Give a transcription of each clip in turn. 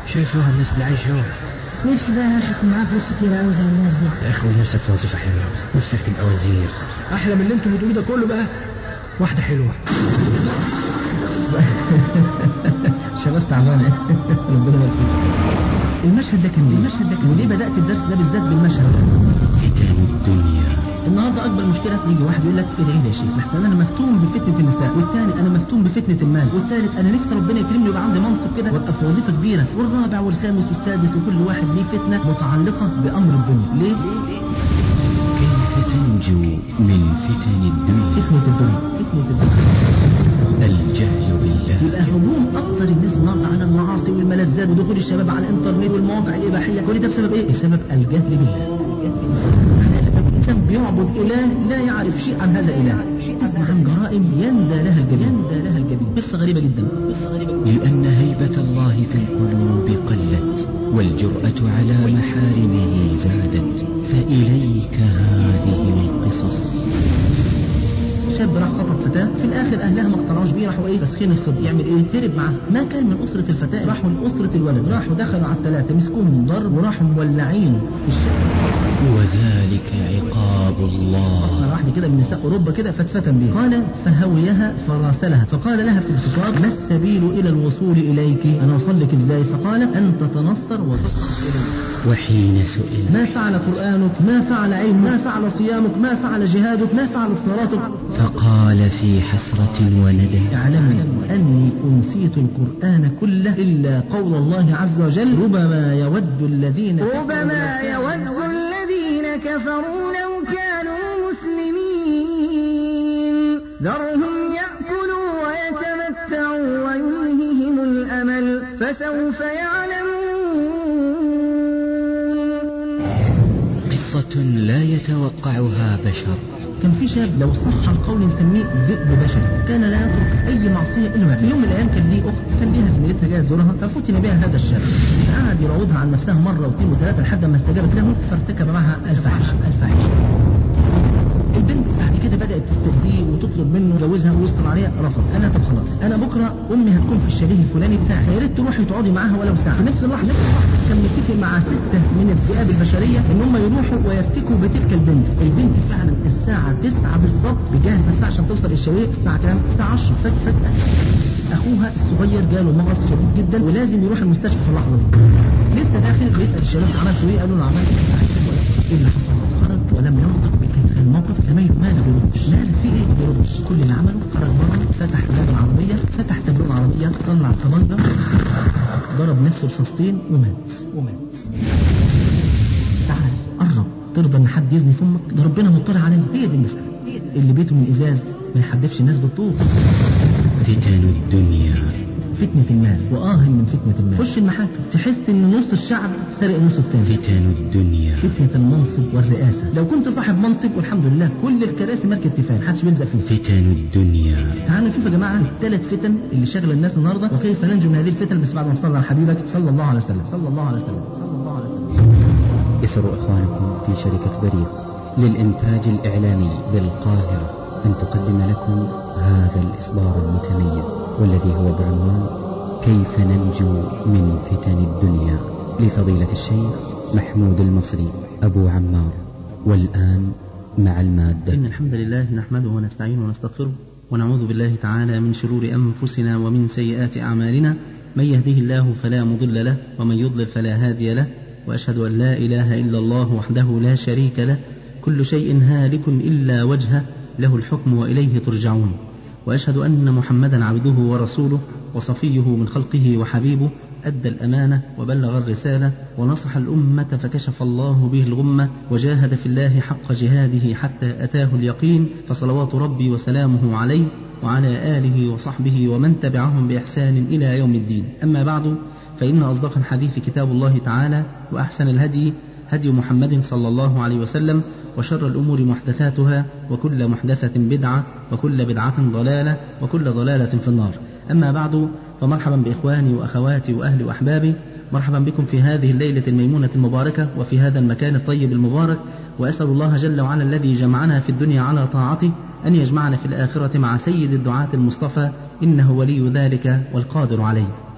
شايف نوع الناس اللي عايشة اهو نفسي بقى يا اخي يكون معاه فلوس كتير قوي زي الناس دي يا اخي ونفسك في وظيفة حلوة نفسك تبقى وزير احلى من اللي انتوا بتقولوه ده كله بقى واحدة حلوة شباب تعبانة ربنا يبارك فيك المشهد ده كان ليه؟ المشهد ده كان وليه بدأت الدرس ده بالذات بالمشهد ده؟ فتن الدنيا النهارده اكبر مشكله يجي واحد يقول لك ادعي لي يا شيخ لحسن انا مفتون بفتنه النساء والثاني انا مفتون بفتنه المال والثالث انا نفسي ربنا يكرمني ويبقى عندي منصب كده وابقى في وظيفه كبيره والرابع والخامس والسادس وكل واحد ليه فتنه متعلقه بامر الدنيا ليه؟ كيف تنجو من فتن الدنيا فتنه الدنيا فتنه الدنيا الجهل بالله يبقى هجوم اكتر الناس النهارده على المعاصي والملذات ودخول الشباب على الانترنت والمواقع الاباحيه كل ده بسبب ايه؟ بسبب الجهل بالله الانسان بيعبد اله لا يعرف شيء عن هذا الاله تسمع عن جرائم يندى لها الجبين يندى لها الجبين قصه غريبه جدا قصه غريبه جدا لأن هيبة الله في القلوب قلت والجرأة على محارمه زادت فإليك هذه القصص شاب راح خطب فتاة في الآخر أهلها ما اقتنعوش بيه راحوا إيه تسخين الخطب يعمل إيه هرب معاه ما كان من أسرة الفتاة راحوا لأسرة الولد راحوا دخلوا على الثلاثة مسكوهم ضرب وراحوا مولعين في الشقة وذلك عقاب الله مرة واحدة كده من نساء أوروبا كده فتفتن بها قال فهويها فراسلها فقال لها في الخطاب ما السبيل إلى الوصول إليك أنا أوصل لك إزاي فقال أن تتنصر وتسقط إليك وحين سئل ما فعل قرآنك ما فعل علم ما فعل صيامك ما فعل جهادك ما فعلت صلاتك فقال في حسرة وندم اعلموا أني أنسيت القرآن كله إلا قول الله عز وجل ربما يود الذين ربما يود الذين كفروا لو كانوا مسلمين ذرهم يأكلوا ويتمتعوا ويلههم الأمل فسوف يعلمون قصة لا يتوقعها بشر كان في شاب لو صح القول نسميه ذئب بشري كان لا يترك اي معصيه الا ما في يوم من الايام كان ليه اخت كان ليها زميلتها جايه تزورها ففتن بها هذا الشاب فقعد يراودها عن نفسها مره واثنين وثلاثه لحد ما استجابت له فارتكب معها الفاحشه الفاحشه البنت بعد كده بدات تستهديه وتطلب منه يجوزها ويستر عليها رفض انا طب خلاص انا بكره امي هتكون في الشاليه الفلاني بتاعي فيا ريت تروحي تقعدي معاها ولو ساعه في نفس الوقت نفس الوقت كان متفق مع سته من الذئاب البشريه ان هم يروحوا ويفتكوا بتلك البنت البنت فعلا الساعه 9 بالظبط بجهز نفسها عشان توصل الشاليه الساعه كام الساعه 10 فجاه فجاه اخوها الصغير جاله مغص شديد جدا ولازم يروح المستشفى في اللحظه دي لسه داخل بيسال الشباب عملتوا ايه قالوا له عملت ايه اللي حصل خرج ولم ينطق بكلمه الموقف زمايله ما بيردش مالك في ايه ما بيردش كل اللي عمله خرج بره فتح باب العربيه فتح تابلو العربيه طلع طبنجه ضرب نفسه رصاصتين ومات ومات تعال قرب ترضى ان حد يزني في امك ده ربنا مطلع عليه هي دي المساله اللي بيته من ازاز ما يحدفش الناس بالطوب فتن الدنيا فتنة المال وآه من فتنة المال خش المحاكم تحس ان نص الشعب سرق النص التاني فتن الدنيا فتنة المنصب والرئاسة لو كنت صاحب منصب والحمد لله كل الكراسي ماركة تيفال محدش بيلزق فيه فتن الدنيا تعالوا نشوف يا جماعة الثلاث فتن اللي شغل الناس النهاردة وكيف ننجو من هذه الفتن بس بعد ما نصلي على حبيبك صلى الله عليه وسلم صلى الله عليه وسلم صلى الله عليه وسلم يسر إخوانكم في شركة بريق للإنتاج الإعلامي بالقاهرة أن تقدم لكم هذا الإصدار المتميز والذي هو بعنوان كيف ننجو من فتن الدنيا لفضيلة الشيخ محمود المصري أبو عمار والآن مع المادة إن الحمد لله نحمده ونستعينه ونستغفره ونعوذ بالله تعالى من شرور أنفسنا ومن سيئات أعمالنا من يهده الله فلا مضل له ومن يضلل فلا هادي له وأشهد أن لا إله إلا الله وحده لا شريك له كل شيء هالك إلا وجهه له الحكم وإليه ترجعون وأشهد أن محمدا عبده ورسوله وصفيه من خلقه وحبيبه أدى الأمانة وبلغ الرسالة ونصح الأمة فكشف الله به الغمة وجاهد في الله حق جهاده حتى أتاه اليقين فصلوات ربي وسلامه عليه وعلى آله وصحبه ومن تبعهم بإحسان إلى يوم الدين أما بعد فإن أصدق الحديث كتاب الله تعالى وأحسن الهدي هدي محمد صلى الله عليه وسلم وشر الأمور محدثاتها وكل محدثة بدعة وكل بدعة ضلالة وكل ضلالة في النار أما بعد فمرحبا بإخواني وأخواتي وأهلي وأحبابي مرحبا بكم في هذه الليلة الميمونة المباركة وفي هذا المكان الطيب المبارك وأسأل الله جل وعلا الذي جمعنا في الدنيا على طاعته أن يجمعنا في الآخرة مع سيد الدعاة المصطفى إنه ولي ذلك والقادر عليه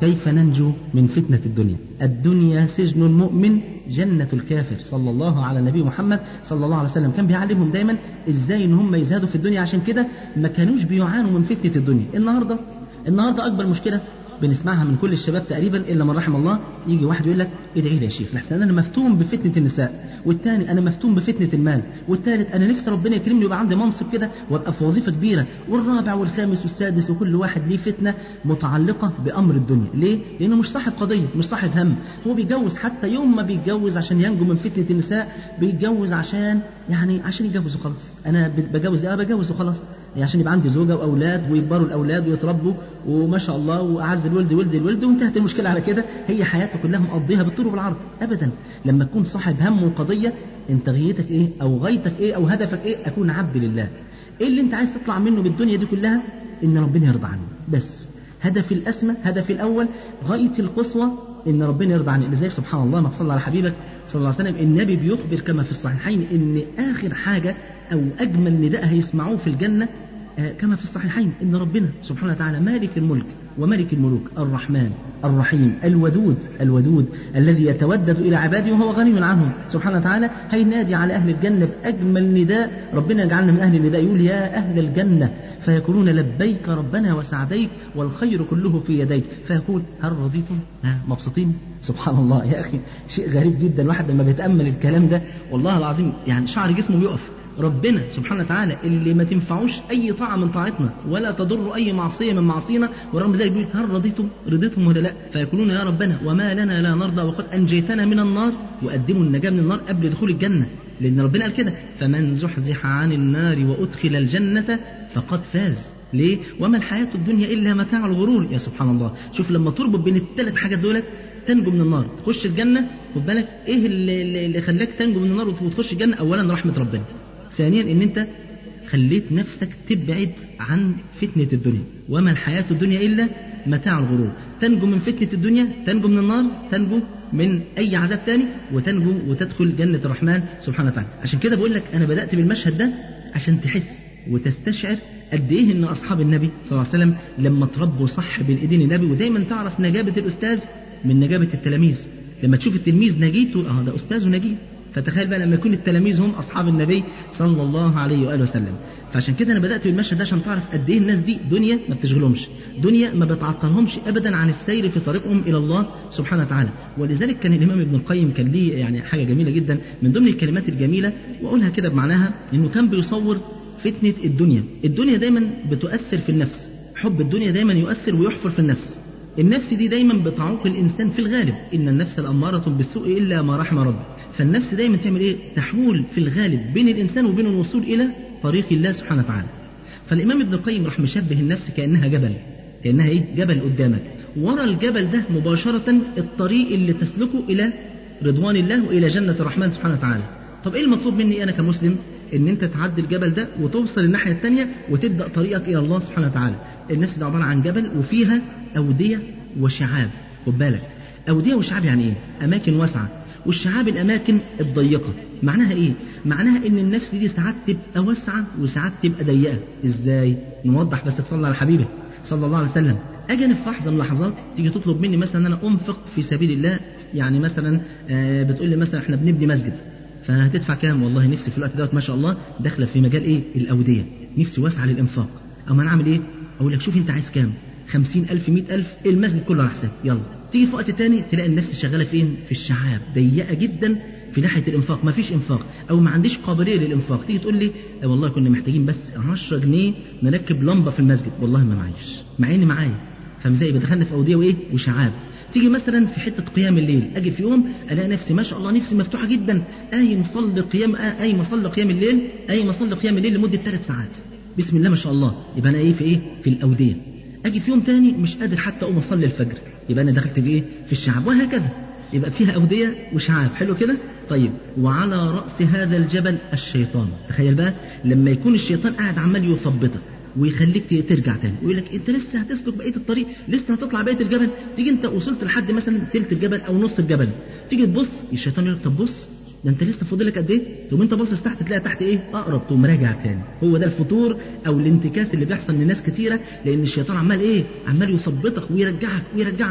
كيف ننجو من فتنة الدنيا الدنيا سجن المؤمن جنة الكافر صلى الله على النبي محمد صلى الله عليه وسلم كان بيعلمهم دايما ازاي ان هم يزهدوا في الدنيا عشان كده ما كانوش بيعانوا من فتنة الدنيا النهاردة النهاردة اكبر مشكلة بنسمعها من كل الشباب تقريبا الا من رحم الله يجي واحد يقول لك ادعي لي يا شيخ لحسن انا مفتون بفتنه النساء والثاني انا مفتون بفتنه المال والثالث انا نفسي ربنا يكرمني ويبقى عندي منصب كده وابقى في وظيفه كبيره والرابع والخامس والسادس وكل واحد ليه فتنه متعلقه بامر الدنيا ليه لانه مش صاحب قضيه مش صاحب هم هو بيتجوز حتى يوم ما بيتجوز عشان ينجو من فتنه النساء بيتجوز عشان يعني عشان يتجوز وخلاص انا بجوز اه بجوز وخلاص يعني عشان يبقى عندي زوجة وأولاد ويكبروا الأولاد ويتربوا وما شاء الله وأعز الولد ولد الولد وانتهت المشكلة على كده هي حياته كلها مقضيها بالطول وبالعرض أبدا لما تكون صاحب هم وقضية انت غايتك ايه أو غايتك ايه أو هدفك ايه أكون عبد لله ايه اللي انت عايز تطلع منه بالدنيا دي كلها ان ربنا يرضى عني بس هدفي الأسمى هدفي الأول غايتي القصوى ان ربنا يرضى عني لذلك سبحان الله ما تصلى على حبيبك صلى الله عليه وسلم النبي بيخبر كما في الصحيحين ان آخر حاجة أو أجمل نداء هيسمعوه في الجنة كما في الصحيحين إن ربنا سبحانه وتعالى مالك الملك وملك الملوك الرحمن الرحيم الودود الودود الذي يتودد إلى عباده وهو غني عنهم سبحانه وتعالى هينادي على أهل الجنة بأجمل نداء ربنا يجعلنا من أهل النداء يقول يا أهل الجنة فيقولون لبيك ربنا وسعديك والخير كله في يديك فيقول هل رضيتم ها مبسوطين سبحان الله يا أخي شيء غريب جدا الواحد لما بيتأمل الكلام ده والله العظيم يعني شعر جسمه بيقف ربنا سبحانه وتعالى اللي ما تنفعوش اي طاعه من طاعتنا ولا تضر اي معصيه من معصينا ورغم ذلك بيقول هل رضيتم رضيتم ولا لا فيقولون يا ربنا وما لنا لا نرضى وقد انجيتنا من النار وقدموا النجاه من النار قبل دخول الجنه لان ربنا قال كده فمن زحزح عن النار وادخل الجنه فقد فاز ليه؟ وما الحياة الدنيا إلا متاع الغرور يا سبحان الله شوف لما تربط بين الثلاث حاجات دولت تنجو من النار تخش الجنة خد بالك إيه اللي, اللي خلاك تنجو من النار وتخش الجنة أولا رحمة ربنا ثانيا ان انت خليت نفسك تبعد عن فتنة الدنيا وما الحياة الدنيا إلا متاع الغرور تنجو من فتنة الدنيا تنجو من النار تنجو من أي عذاب تاني وتنجو وتدخل جنة الرحمن سبحانه وتعالى عشان كده بقول لك أنا بدأت بالمشهد ده عشان تحس وتستشعر قد ايه ان اصحاب النبي صلى الله عليه وسلم لما تربوا صح بين ايدين النبي ودايما تعرف نجابه الاستاذ من نجابه التلاميذ لما تشوف التلميذ نجيب تقول اه ده استاذ ونجيب فتخيل بقى لما يكون التلاميذ هم اصحاب النبي صلى الله عليه واله وسلم فعشان كده انا بدات بالمشهد ده عشان تعرف قد ايه الناس دي دنيا ما بتشغلهمش دنيا ما بتعطلهمش ابدا عن السير في طريقهم الى الله سبحانه وتعالى ولذلك كان الامام ابن القيم كان ليه يعني حاجه جميله جدا من ضمن الكلمات الجميله واقولها كده بمعناها انه كان بيصور فتنه الدنيا الدنيا دايما بتؤثر في النفس حب الدنيا دايما يؤثر ويحفر في النفس النفس دي دايما بتعوق الانسان في الغالب ان النفس الاماره بالسوء الا ما رحم ربي فالنفس دايما تعمل ايه تحول في الغالب بين الانسان وبين الوصول الى طريق الله سبحانه وتعالى فالامام ابن القيم راح مشبه النفس كانها جبل كانها ايه جبل قدامك ورا الجبل ده مباشره الطريق اللي تسلكه الى رضوان الله والى جنه الرحمن سبحانه وتعالى طب ايه المطلوب مني انا كمسلم ان انت تعدي الجبل ده وتوصل الناحيه الثانيه وتبدا طريقك الى الله سبحانه وتعالى النفس ده عباره عن جبل وفيها اوديه وشعاب خد بالك اوديه وشعاب يعني ايه اماكن واسعه والشعاب الاماكن الضيقه معناها ايه معناها ان النفس دي ساعات تبقى واسعه وساعات تبقى ضيقه ازاي نوضح بس تصلي على حبيبه صلى الله عليه وسلم اجي انا في لحظه من اللحظات تيجي تطلب مني مثلا ان انا انفق في سبيل الله يعني مثلا آه بتقول لي مثلا احنا بنبني مسجد فهتدفع كام والله نفسي في الوقت دوت ما شاء الله داخله في مجال ايه الاوديه نفسي واسعه للانفاق اما انا اعمل ايه اقول لك شوف انت عايز كام خمسين ألف مئة ألف المسجد كله على حساب يلا تيجي في وقت تاني تلاقي النفس شغالة فين في الشعاب ضيقة جدا في ناحية الإنفاق ما فيش إنفاق أو ما عنديش قابلية للإنفاق تيجي تقول لي اه والله كنا محتاجين بس 10 جنيه نركب لمبة في المسجد والله ما معيش مع إني معايا فاهم ازاي دخلنا في أودية وإيه وشعاب تيجي مثلا في حته قيام الليل اجي في يوم الاقي نفسي ما شاء الله نفسي مفتوحه جدا اي مصلي قيام اي مصلي قيام الليل اي مصلي قيام الليل لمده ثلاث ساعات بسم الله ما شاء الله يبقى انا ايه في ايه في الاوديه اجي في يوم تاني مش قادر حتى اقوم اصلي الفجر يبقى انا دخلت في ايه في الشعب وهكذا يبقى فيها اوديه وشعاب حلو كده طيب وعلى راس هذا الجبل الشيطان تخيل بقى لما يكون الشيطان قاعد عمال يثبطك ويخليك ترجع تاني ويقول لك انت لسه هتسلك بقيه الطريق لسه هتطلع بقيه الجبل تيجي انت وصلت لحد مثلا تلت الجبل او نص الجبل تيجي تبص الشيطان يقول لك طب بص ده انت لسه فاضل لك قد ايه؟ تقوم انت باصص تحت تلاقي تحت ايه؟ اقرب تقوم راجع تاني، هو ده الفتور او الانتكاس اللي بيحصل لناس كتيره لان الشيطان عمال ايه؟ عمال يثبطك ويرجعك ويرجعك،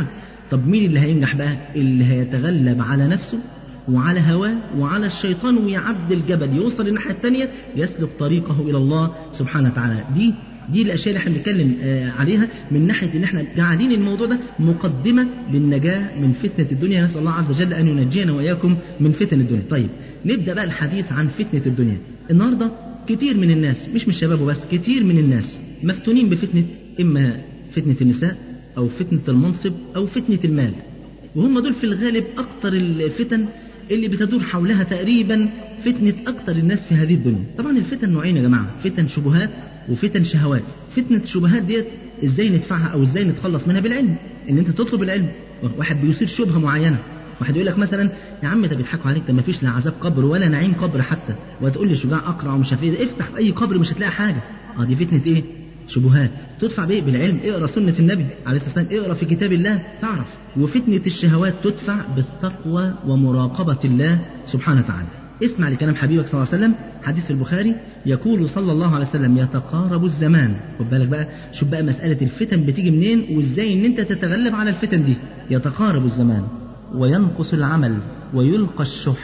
طب مين اللي هينجح بقى اللي هيتغلب على نفسه وعلى هواه وعلى الشيطان ويعدي الجبل يوصل الناحية الثانية يسلك طريقه إلى الله سبحانه وتعالى دي دي الاشياء اللي احنا بنتكلم آه، عليها من ناحيه ان احنا جعلين الموضوع ده مقدمه للنجاه من فتنه الدنيا نسال الله عز وجل ان ينجينا واياكم من فتن الدنيا. طيب نبدا بقى الحديث عن فتنه الدنيا. النهارده كتير من الناس مش من الشباب وبس كتير من الناس مفتونين بفتنه اما فتنه النساء او فتنه المنصب او فتنه المال. وهم دول في الغالب اكتر الفتن اللي بتدور حولها تقريبا فتنة أكتر الناس في هذه الدنيا طبعا الفتن نوعين يا جماعة فتن شبهات وفتن شهوات فتنة الشبهات ديت ازاي ندفعها او ازاي نتخلص منها بالعلم ان انت تطلب العلم واحد بيثير شبهة معينة واحد يقول لك مثلا يا عم ده بيضحكوا عليك ده ما فيش لا عذاب قبر ولا نعيم قبر حتى وتقول لي شجاع اقرع ومش عارف ايه افتح في اي قبر مش هتلاقي حاجه اه دي فتنه ايه شبهات تدفع بايه بالعلم اقرا سنه النبي عليه الصلاه والسلام اقرا في كتاب الله تعرف وفتنه الشهوات تدفع بالتقوى ومراقبه الله سبحانه وتعالى اسمع لكلام حبيبك صلى الله عليه وسلم حديث في البخاري يقول صلى الله عليه وسلم يتقارب الزمان خد بالك بقى شوف بقى مسألة الفتن بتيجي منين وازاي ان انت تتغلب على الفتن دي يتقارب الزمان وينقص العمل ويلقى الشح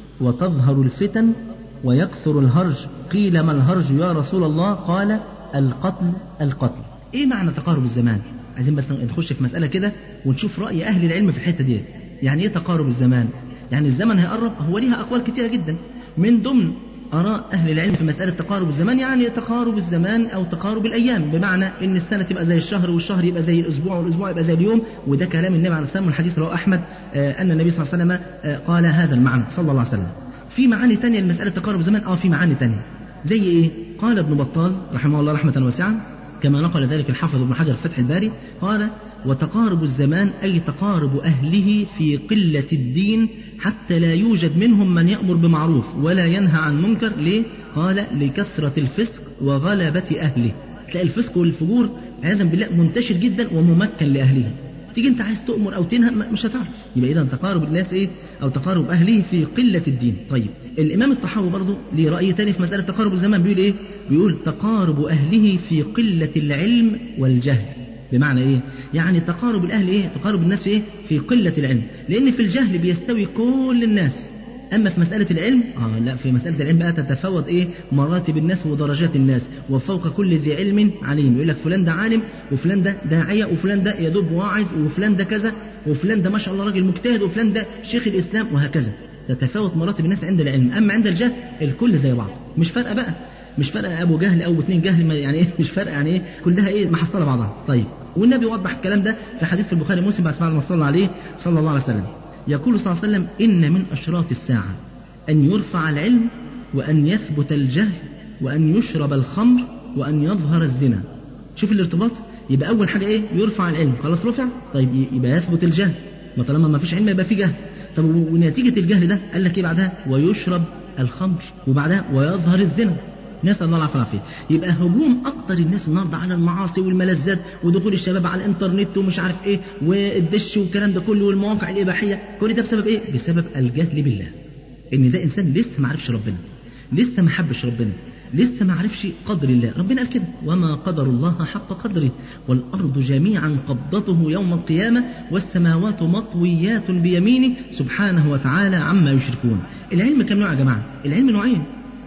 وتظهر الفتن ويكثر الهرج قيل ما الهرج يا رسول الله قال القتل القتل ايه معنى تقارب الزمان عايزين بس نخش في مسألة كده ونشوف رأي أهل العلم في الحتة دي يعني ايه تقارب الزمان يعني الزمن هيقرب هو ليها أقوال كتيرة جدا من ضمن آراء أهل العلم في مسألة تقارب الزمان يعني تقارب الزمان أو تقارب الأيام بمعنى إن السنة تبقى زي الشهر والشهر يبقى زي الأسبوع والأسبوع يبقى زي اليوم وده كلام النبي عليه الصلاة والسلام والحديث رواه أحمد آه، أن النبي صلى الله عليه وسلم آه، قال هذا المعنى صلى الله عليه وسلم في معاني تانية لمسألة تقارب الزمان اه في معاني تانية زي ايه قال ابن بطال رحمه الله رحمة واسعة كما نقل ذلك الحافظ ابن حجر في فتح الباري قال وتقارب الزمان أي تقارب أهله في قلة الدين حتى لا يوجد منهم من يأمر بمعروف ولا ينهى عن منكر ليه؟ قال لكثرة الفسق وغلبة أهله تلاقي الفسق والفجور عياذا بالله منتشر جدا وممكن لأهله تيجي انت عايز تؤمر او تنهى ما- مش هتعرف يبقى اذا تقارب الناس ايه او تقارب اهله في قله الدين طيب الامام الطحاوي برضه ليه راي تاني في مساله تقارب الزمان بيقول ايه بيقول تقارب اهله في قله العلم والجهل بمعنى ايه يعني تقارب الاهل ايه تقارب الناس في ايه في قله العلم لان في الجهل بيستوي كل الناس اما في مساله العلم اه لا في مساله العلم بقى تتفاوت ايه مراتب الناس ودرجات الناس وفوق كل ذي علم عليم يقول لك فلان ده عالم وفلان ده داعيه وفلان ده يدب واعظ وفلان ده كذا وفلان ده ما شاء الله راجل مجتهد وفلان ده شيخ الاسلام وهكذا تتفاوت مراتب الناس عند العلم اما عند الجهل الكل زي بعض مش فارقه بقى مش فارقه ابو جهل او اتنين جهل ما يعني ايه مش فارقه يعني ايه كلها ايه محصله بعضها طيب والنبي وضح الكلام ده في حديث في البخاري ومسلم بعد ما صلى عليه صلى الله عليه وسلم يقول صلى الله عليه وسلم إن من أشراط الساعة أن يرفع العلم وأن يثبت الجهل وأن يشرب الخمر وأن يظهر الزنا شوف الارتباط يبقى أول حاجة إيه يرفع العلم خلاص رفع طيب يبقى يثبت الجهل ما طالما ما فيش علم يبقى في جهل طب ونتيجة الجهل ده قال لك إيه بعدها ويشرب الخمر وبعدها ويظهر الزنا نسأل الله العافية والعافية يبقى هجوم أكتر الناس النهاردة على المعاصي والملذات ودخول الشباب على الإنترنت ومش عارف إيه والدش والكلام ده كله والمواقع الإباحية كل ده بسبب إيه؟ بسبب الجهل بالله إن ده إنسان لسه ما عرفش ربنا لسه ما حبش ربنا لسه ما عرفش قدر الله ربنا قال كده وما قدر الله حق قدره والأرض جميعا قبضته يوم القيامة والسماوات مطويات بيمينه سبحانه وتعالى عما يشركون العلم كم نوع يا جماعة العلم نوعين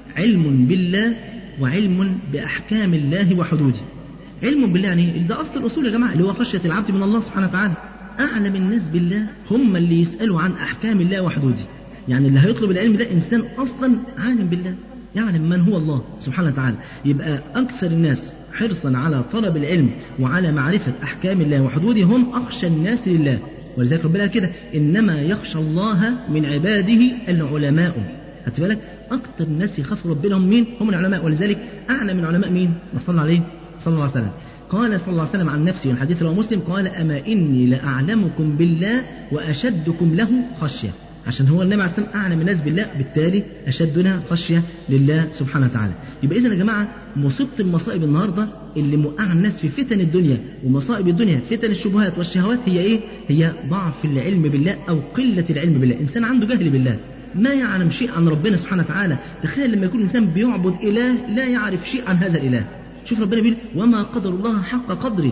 علم بالله وعلم بأحكام الله وحدوده علم بالله يعني إيه؟ ده أصل الأصول يا جماعة اللي هو خشية العبد من الله سبحانه وتعالى أعلم الناس بالله هم اللي يسألوا عن أحكام الله وحدوده يعني اللي هيطلب العلم ده إنسان أصلا عالم بالله يعلم من هو الله سبحانه وتعالى يبقى أكثر الناس حرصا على طلب العلم وعلى معرفة أحكام الله وحدوده هم أخشى الناس لله ولذلك ربنا قال كده إنما يخشى الله من عباده العلماء خدت بالك اكتر الناس يخافوا ربنا هم مين هم العلماء ولذلك اعلى من العلماء مين ما صلى عليه صلى الله عليه وسلم قال صلى الله عليه وسلم عن نفسه الحديث رواه مسلم قال اما اني لاعلمكم بالله واشدكم له خشيه عشان هو النبي عليه الصلاه والسلام اعلم الناس بالله بالتالي اشدنا خشيه لله سبحانه وتعالى يبقى اذا يا جماعه مصيبه المصائب النهارده اللي موقعه الناس في فتن الدنيا ومصائب الدنيا فتن الشبهات والشهوات هي ايه هي ضعف العلم بالله او قله العلم بالله انسان عنده جهل بالله ما يعلم شيء عن ربنا سبحانه وتعالى تخيل لما يكون الإنسان بيعبد إله لا يعرف شيء عن هذا الإله شوف ربنا بيقول وما قدر الله حق قدره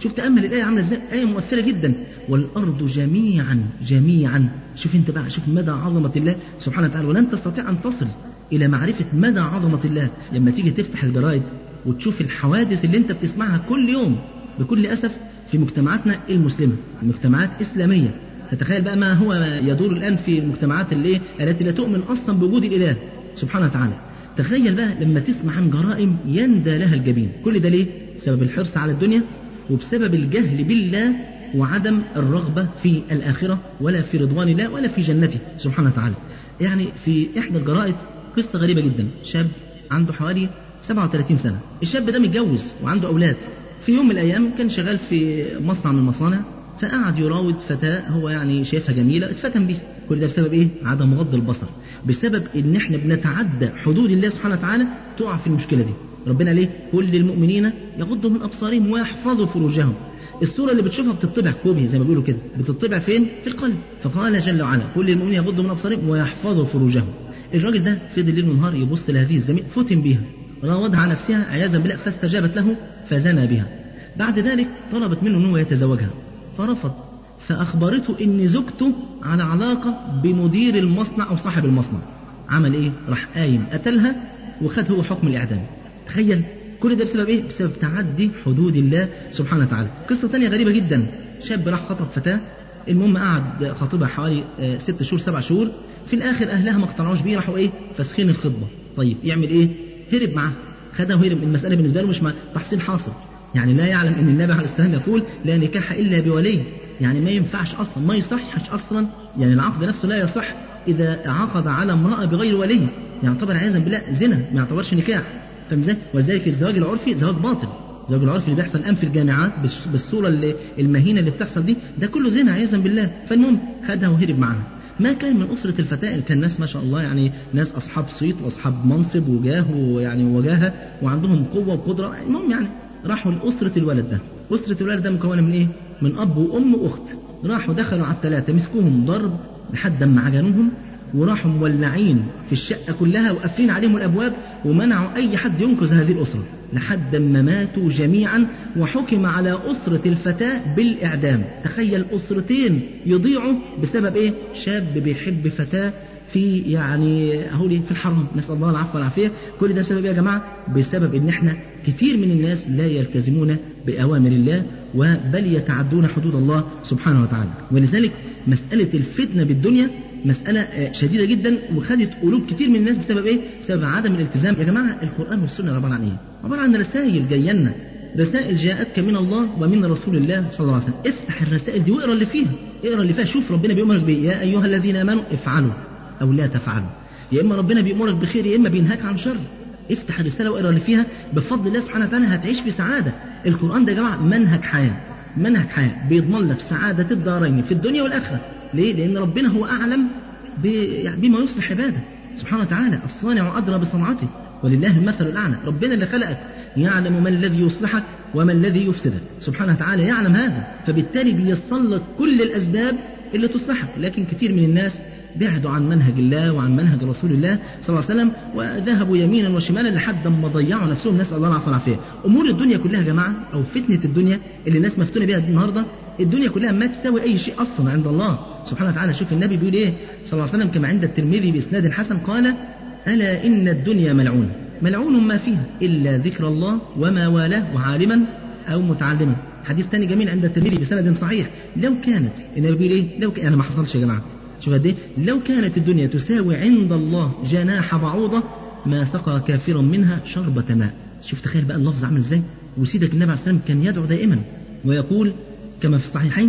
شوف تامل الايه عامله ازاي ايه مؤثره جدا والارض جميعا جميعا شوف انت بقى شوف مدى عظمه الله سبحانه وتعالى ولن تستطيع ان تصل الى معرفه مدى عظمه الله لما تيجي تفتح الجرايد وتشوف الحوادث اللي انت بتسمعها كل يوم بكل اسف في مجتمعاتنا المسلمه مجتمعات اسلاميه تتخيل بقى ما هو يدور الان في المجتمعات اللي التي لا تؤمن اصلا بوجود الاله سبحانه وتعالى تخيل بقى لما تسمع عن جرائم يندى لها الجبين كل ده ليه بسبب الحرص على الدنيا وبسبب الجهل بالله وعدم الرغبة في الآخرة ولا في رضوان الله ولا في جنته سبحانه وتعالى يعني في إحدى الجرائد قصة غريبة جدا شاب عنده حوالي 37 سنة الشاب ده متجوز وعنده أولاد في يوم من الأيام كان شغال في مصنع من المصانع فقعد يراود فتاة هو يعني شايفها جميلة اتفتن بيها كل ده بسبب ايه؟ عدم غض البصر بسبب ان احنا بنتعدى حدود الله سبحانه وتعالى تقع في المشكلة دي ربنا ليه؟ كل للمؤمنين يغضوا من ابصارهم ويحفظوا فروجهم الصورة اللي بتشوفها بتطبع فوبيا زي ما بيقولوا كده بتطبع فين؟ في القلب فقال جل وعلا كل المؤمنين يغضوا من ابصارهم ويحفظوا فروجهم الراجل ده فضل ليل ونهار يبص لهذه الزميل فتن بيها راودها عن نفسها عياذا بالله فاستجابت له فزنى بها بعد ذلك طلبت منه انه يتزوجها فرفض فأخبرته إن زوجته على علاقة بمدير المصنع أو صاحب المصنع عمل إيه؟ راح قايم قتلها وخد هو حكم الإعدام تخيل كل ده بسبب إيه؟ بسبب تعدي حدود الله سبحانه وتعالى قصة تانية غريبة جدا شاب راح خطب فتاة المهم قعد خطيبها حوالي آه، ست شهور سبع شهور في الآخر أهلها ما اقتنعوش بيه راحوا إيه؟ فاسخين الخطبة طيب يعمل إيه؟ هرب معاه خدها وهرب المسألة بالنسبة له مش مع- تحصيل حاصل يعني لا يعلم ان النبي عليه السلام يقول لا نكاح الا بولي يعني ما ينفعش اصلا ما يصحش اصلا يعني العقد نفسه لا يصح اذا عقد على امراه بغير ولي يعتبر عياذا بالله زنا ما يعتبرش نكاح فاهم ازاي؟ ولذلك الزواج العرفي زواج باطل الزواج العرفي اللي بيحصل الان في الجامعات بالص- بالصوره اللي المهينه اللي بتحصل دي ده كله زنا عياذا بالله فالمهم خدها وهرب معاها ما كان من أسرة الفتاة كان ناس ما شاء الله يعني ناس أصحاب صيت وأصحاب منصب وجاه ويعني وجاهة وعندهم قوة وقدرة المهم يعني راحوا لأسرة الولد ده أسرة الولد ده مكونة من إيه؟ من أب وأم وأخت راحوا دخلوا على الثلاثة مسكوهم ضرب لحد ما عجنوهم وراحوا مولعين في الشقة كلها وقافلين عليهم الأبواب ومنعوا أي حد ينقذ هذه الأسرة لحد ما ماتوا جميعا وحكم على أسرة الفتاة بالإعدام تخيل أسرتين يضيعوا بسبب إيه شاب بيحب فتاة في يعني هولي في الحرم نسأل الله العفو والعافية كل ده بسبب إيه يا جماعة بسبب إن إحنا كثير من الناس لا يلتزمون بأوامر الله وبل يتعدون حدود الله سبحانه وتعالى ولذلك مسألة الفتنة بالدنيا مسألة آه، شديدة جدا وخدت قلوب كتير من الناس بسبب ايه؟ بسبب عدم الالتزام، يا جماعة القرآن والسنة عبارة عن ايه؟ عبارة عن رسائل جاية لنا، رسائل جاءتك من الله ومن رسول الله صلى الله عليه وسلم، افتح الرسائل دي واقرا اللي فيها، اقرا اللي فيها شوف ربنا بيأمرك بايه؟ يا أيها الذين آمنوا افعلوا أو لا تفعلوا. يا إما ربنا بيأمرك بخير يا إما بينهاك عن شر. افتح الرسالة واقرا اللي فيها بفضل الله سبحانه وتعالى هتعيش في سعادة. القرآن ده يا جماعة منهج حياة. منهج حياة بيضمن لك سعادة الدارين في الدنيا والآخرة. ليه؟ لأن ربنا هو أعلم ب- يعني بما يصلح عباده سبحانه وتعالى الصانع أدرى بصنعته ولله المثل الأعلى ربنا اللي خلقك يعلم ما الذي يصلحك وما الذي يفسدك سبحانه وتعالى يعلم هذا فبالتالي بيسلط كل الأسباب اللي تصلحك لكن كثير من الناس بعدوا عن منهج الله وعن منهج رسول الله صلى الله عليه وسلم وذهبوا يمينا وشمالا لحد ما ضيعوا نفسهم نسال الله العفو والعافيه. امور الدنيا كلها يا جماعه او فتنه الدنيا اللي الناس مفتونه بيها النهارده الدنيا كلها ما تساوي اي شيء اصلا عند الله سبحانه وتعالى شوف النبي بيقول ايه صلى الله عليه وسلم كما عند الترمذي باسناد حسن قال الا ان الدنيا ملعونه ملعون ما فيها الا ذكر الله وما والاه وعالما او متعلما حديث تاني جميل عند الترمذي بسند صحيح لو كانت النبي بيقول ايه لو كان انا ما حصلش يا جماعه شوف قد ايه لو كانت الدنيا تساوي عند الله جناح بعوضه ما سقى كافرا منها شربة ماء شوف تخيل بقى اللفظ عامل ازاي وسيدك النبي عليه السلام كان يدعو دائما ويقول كما في الصحيحين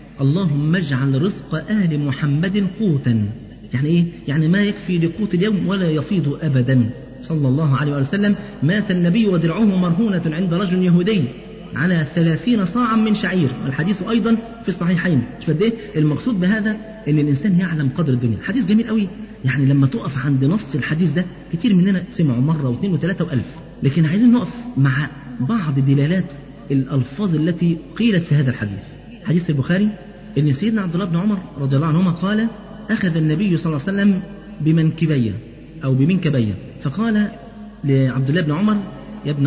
اللهم اجعل رزق آل محمد قوتا يعني ايه يعني ما يكفي لقوت اليوم ولا يفيض ابدا صلى الله عليه وسلم مات النبي ودرعه مرهونة عند رجل يهودي على ثلاثين صاعا من شعير والحديث أيضا في الصحيحين شوف قد إيه المقصود بهذا أن الإنسان يعلم قدر الدنيا حديث جميل قوي يعني لما تقف عند نص الحديث ده كتير مننا سمعوا مرة واثنين وثلاثة وألف لكن عايزين نقف مع بعض دلالات الألفاظ التي قيلت في هذا الحديث حديث البخاري أن سيدنا عبد الله بن عمر رضي الله عنهما قال أخذ النبي صلى الله عليه وسلم بمنكبية أو بمنكبية فقال لعبد الله بن عمر يا ابن عمر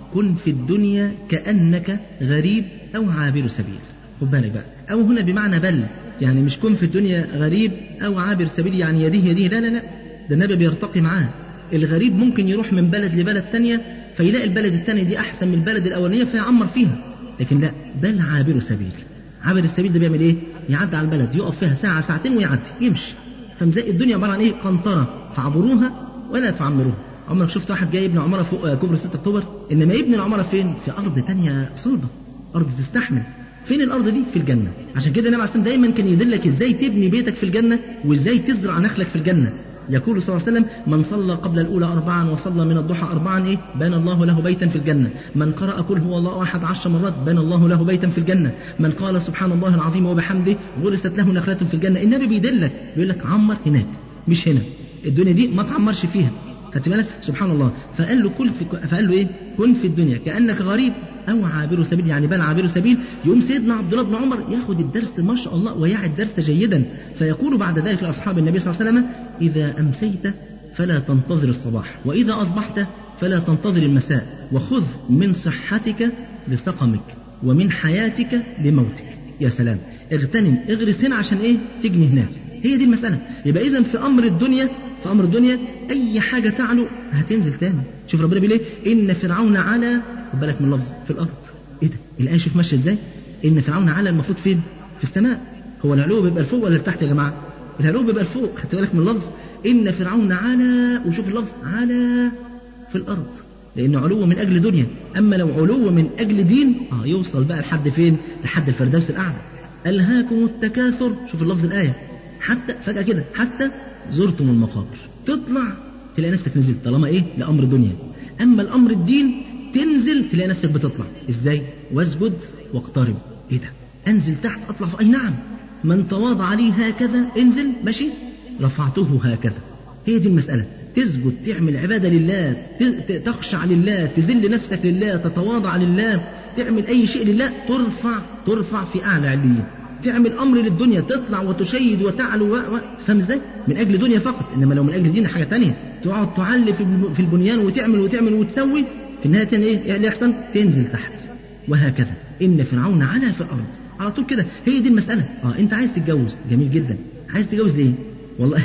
كن في الدنيا كأنك غريب أو عابر سبيل خد بالك بقى أو هنا بمعنى بل يعني مش كن في الدنيا غريب أو عابر سبيل يعني يديه يديه لا لا لا ده النبي بيرتقي معاه الغريب ممكن يروح من بلد لبلد تانية فيلاقي البلد التانية دي أحسن من البلد الأولانية فيعمر فيها لكن لا بل عابر سبيل عابر السبيل ده بيعمل ايه؟ يعدي على البلد يقف فيها ساعة ساعتين ويعدي يمشي فمزاق الدنيا عبارة عن ايه؟ قنطرة فاعبروها ولا تعمروها عمرك شفت واحد جاي يبني عمارة فوق كوبري 6 اكتوبر انما يبني العمارة فين؟ في ارض تانية صلبة ارض تستحمل فين الارض دي في الجنه عشان كده النبي عليه دايما كان يدلك ازاي تبني بيتك في الجنه وازاي تزرع نخلك في الجنه يقول صلى الله عليه وسلم من صلى قبل الأولى أربعا وصلى من الضحى أربعا إيه بنى الله له بيتا في الجنة من قرأ قل هو الله أحد عشر مرات بنى الله له بيتا في الجنة من قال سبحان الله العظيم وبحمده غرست له نخلة في الجنة النبي بيدلك بيقول لك عمر هناك مش هنا الدنيا دي ما تعمرش فيها خدت بالك سبحان الله فقال له كل في فقال له ايه كن في الدنيا كانك غريب او عابر سبيل يعني بل عابر سبيل يقوم سيدنا عبد الله بن عمر ياخد الدرس ما شاء الله ويعي الدرس جيدا فيقول بعد ذلك لاصحاب النبي صلى الله عليه وسلم اذا امسيت فلا تنتظر الصباح واذا اصبحت فلا تنتظر المساء وخذ من صحتك لسقمك ومن حياتك لموتك يا سلام اغتنم اغرس هنا عشان ايه تجني هناك هي دي المسألة يبقى إذا في أمر الدنيا في أمر الدنيا أي حاجة تعلو هتنزل تاني شوف ربنا بيقول إيه إن فرعون على خد بالك من اللفظ في الأرض إيه ده الآية شوف ماشية إزاي إن فرعون على المفروض فين في السماء هو العلو بيبقى لفوق ولا لتحت يا جماعة العلو بيبقى لفوق خدت بالك من اللفظ إن فرعون على وشوف اللفظ على في الأرض لأنه علو من أجل دنيا أما لو علو من أجل دين آه يوصل بقى لحد فين لحد الفردوس الأعلى ألهاكم التكاثر شوف اللفظ الآية حتى فجأة كده حتى زرتم المقابر تطلع تلاقي نفسك نزلت طالما ايه لأمر دنيا أما الأمر الدين تنزل تلاقي نفسك بتطلع ازاي واسجد واقترب ايه ده انزل تحت اطلع في اي نعم من تواضع لي هكذا انزل ماشي رفعته هكذا هي دي المسألة تسجد تعمل عبادة لله تخشع لله تذل نفسك لله تتواضع لله تعمل أي شيء لله ترفع ترفع في أعلى عليين تعمل امر للدنيا تطلع وتشيد وتعلو و... و... فاهم ازاي؟ من اجل دنيا فقط انما لو من اجل دين حاجه ثانيه تقعد تعلي في في البنيان وتعمل وتعمل وتسوي في النهايه ايه اللي يحصل؟ تنزل تحت وهكذا ان فرعون علا في الارض على طول كده هي دي المساله اه انت عايز تتجوز جميل جدا عايز تتجوز ليه؟ والله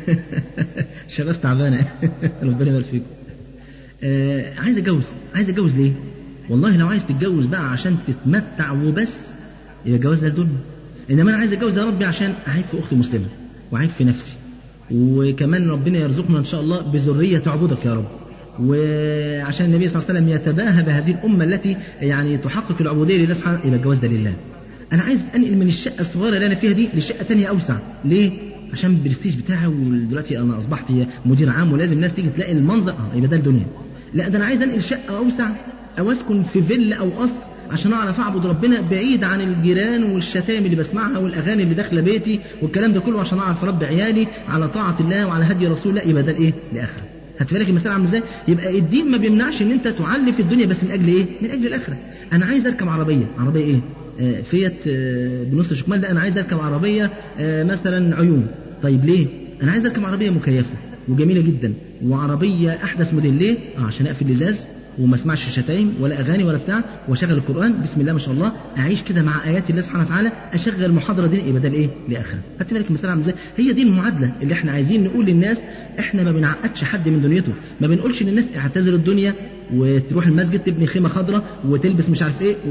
شباب تعبانه ربنا يبارك فيكم آه عايز اتجوز عايز اتجوز ليه؟ والله لو عايز تتجوز بقى عشان تتمتع وبس يبقى الجواز ده الدنيا انما انا عايز اتجوز يا ربي عشان اعيب في اختي مسلمه واعيب في نفسي وكمان ربنا يرزقنا ان شاء الله بذريه تعبدك يا رب وعشان النبي صلى الله عليه وسلم يتباهى بهذه الامه التي يعني تحقق العبوديه لله سبحانه يبقى الجواز ده لله انا عايز انقل من الشقه الصغيره اللي انا فيها دي لشقه ثانيه اوسع ليه عشان البرستيج بتاعي ودلوقتي انا اصبحت مدير عام ولازم الناس تيجي تلاقي المنظر اه يبقى ده الدنيا لا ده انا عايز انقل شقه اوسع او اسكن في فيلا او قصر عشان اعرف اعبد ربنا بعيد عن الجيران والشتائم اللي بسمعها والاغاني اللي داخله بيتي والكلام ده كله عشان اعرف اربي عيالي على طاعه الله وعلى هدي رسول الله يبقى ده الايه؟ الاخره. هات بالك المساله عامله ازاي؟ يبقى الدين ما بيمنعش ان انت تعلي في الدنيا بس من اجل ايه؟ من اجل الاخره. انا عايز اركب عربيه، عربيه ايه؟ آه فيت آه بنص شكمان لا انا عايز اركب عربيه آه مثلا عيون. طيب ليه؟ انا عايز اركب عربيه مكيفه وجميله جدا وعربيه احدث موديل ليه؟ اه عشان اقفل الازاز وما اسمعش شتايم ولا اغاني ولا بتاع واشغل القران بسم الله ما شاء الله اعيش كده مع ايات الله سبحانه وتعالى اشغل محاضره دين يبقى ده الايه؟ لاخره. خدت بالك المساله عامله ازاي؟ هي دي المعادله اللي احنا عايزين نقول للناس احنا ما بنعقدش حد من دنيته، ما بنقولش للناس اعتذر الدنيا وتروح المسجد تبني خيمه خضراء وتلبس مش عارف ايه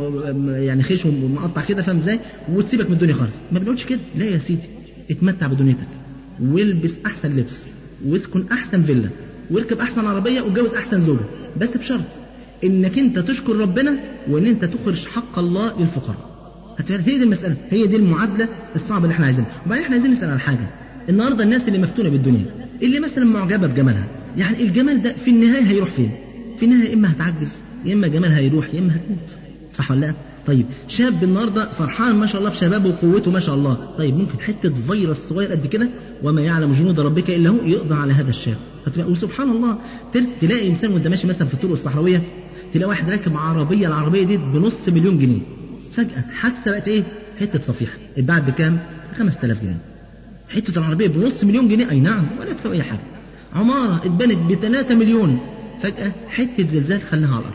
يعني خيش ومقطع كده فاهم ازاي؟ وتسيبك من الدنيا خالص، ما بنقولش كده، لا يا سيدي اتمتع بدنيتك والبس احسن لبس واسكن احسن فيلا واركب احسن عربيه واتجوز احسن زوجه بس بشرط انك انت تشكر ربنا وان انت تخرج حق الله للفقراء هي دي المساله هي دي المعادله الصعبه اللي احنا عايزينها وبعدين احنا عايزين نسال عن حاجه النهارده الناس اللي مفتونه بالدنيا اللي مثلا معجبه بجمالها يعني الجمال ده في النهايه هيروح فين في النهايه يا اما هتعجز يا اما جمالها هيروح يا اما هتموت صح ولا لا طيب شاب النهارده فرحان ما شاء الله بشبابه وقوته ما شاء الله طيب ممكن حته فيروس صغير قد كده وما يعلم جنود ربك الا هو يقضى على هذا الشاب وسبحان الله تلاقي انسان وانت ماشي مثلا في الطرق الصحراويه تلاقي واحد راكب عربيه العربيه دي بنص مليون جنيه فجاه حادثه بقت ايه حته صفيحه اتباعت بكام 5000 جنيه حته العربيه بنص مليون جنيه اي نعم ولا تسوي اي حاجه عماره اتبنت ب 3 مليون فجاه حته زلزال خلاها على الارض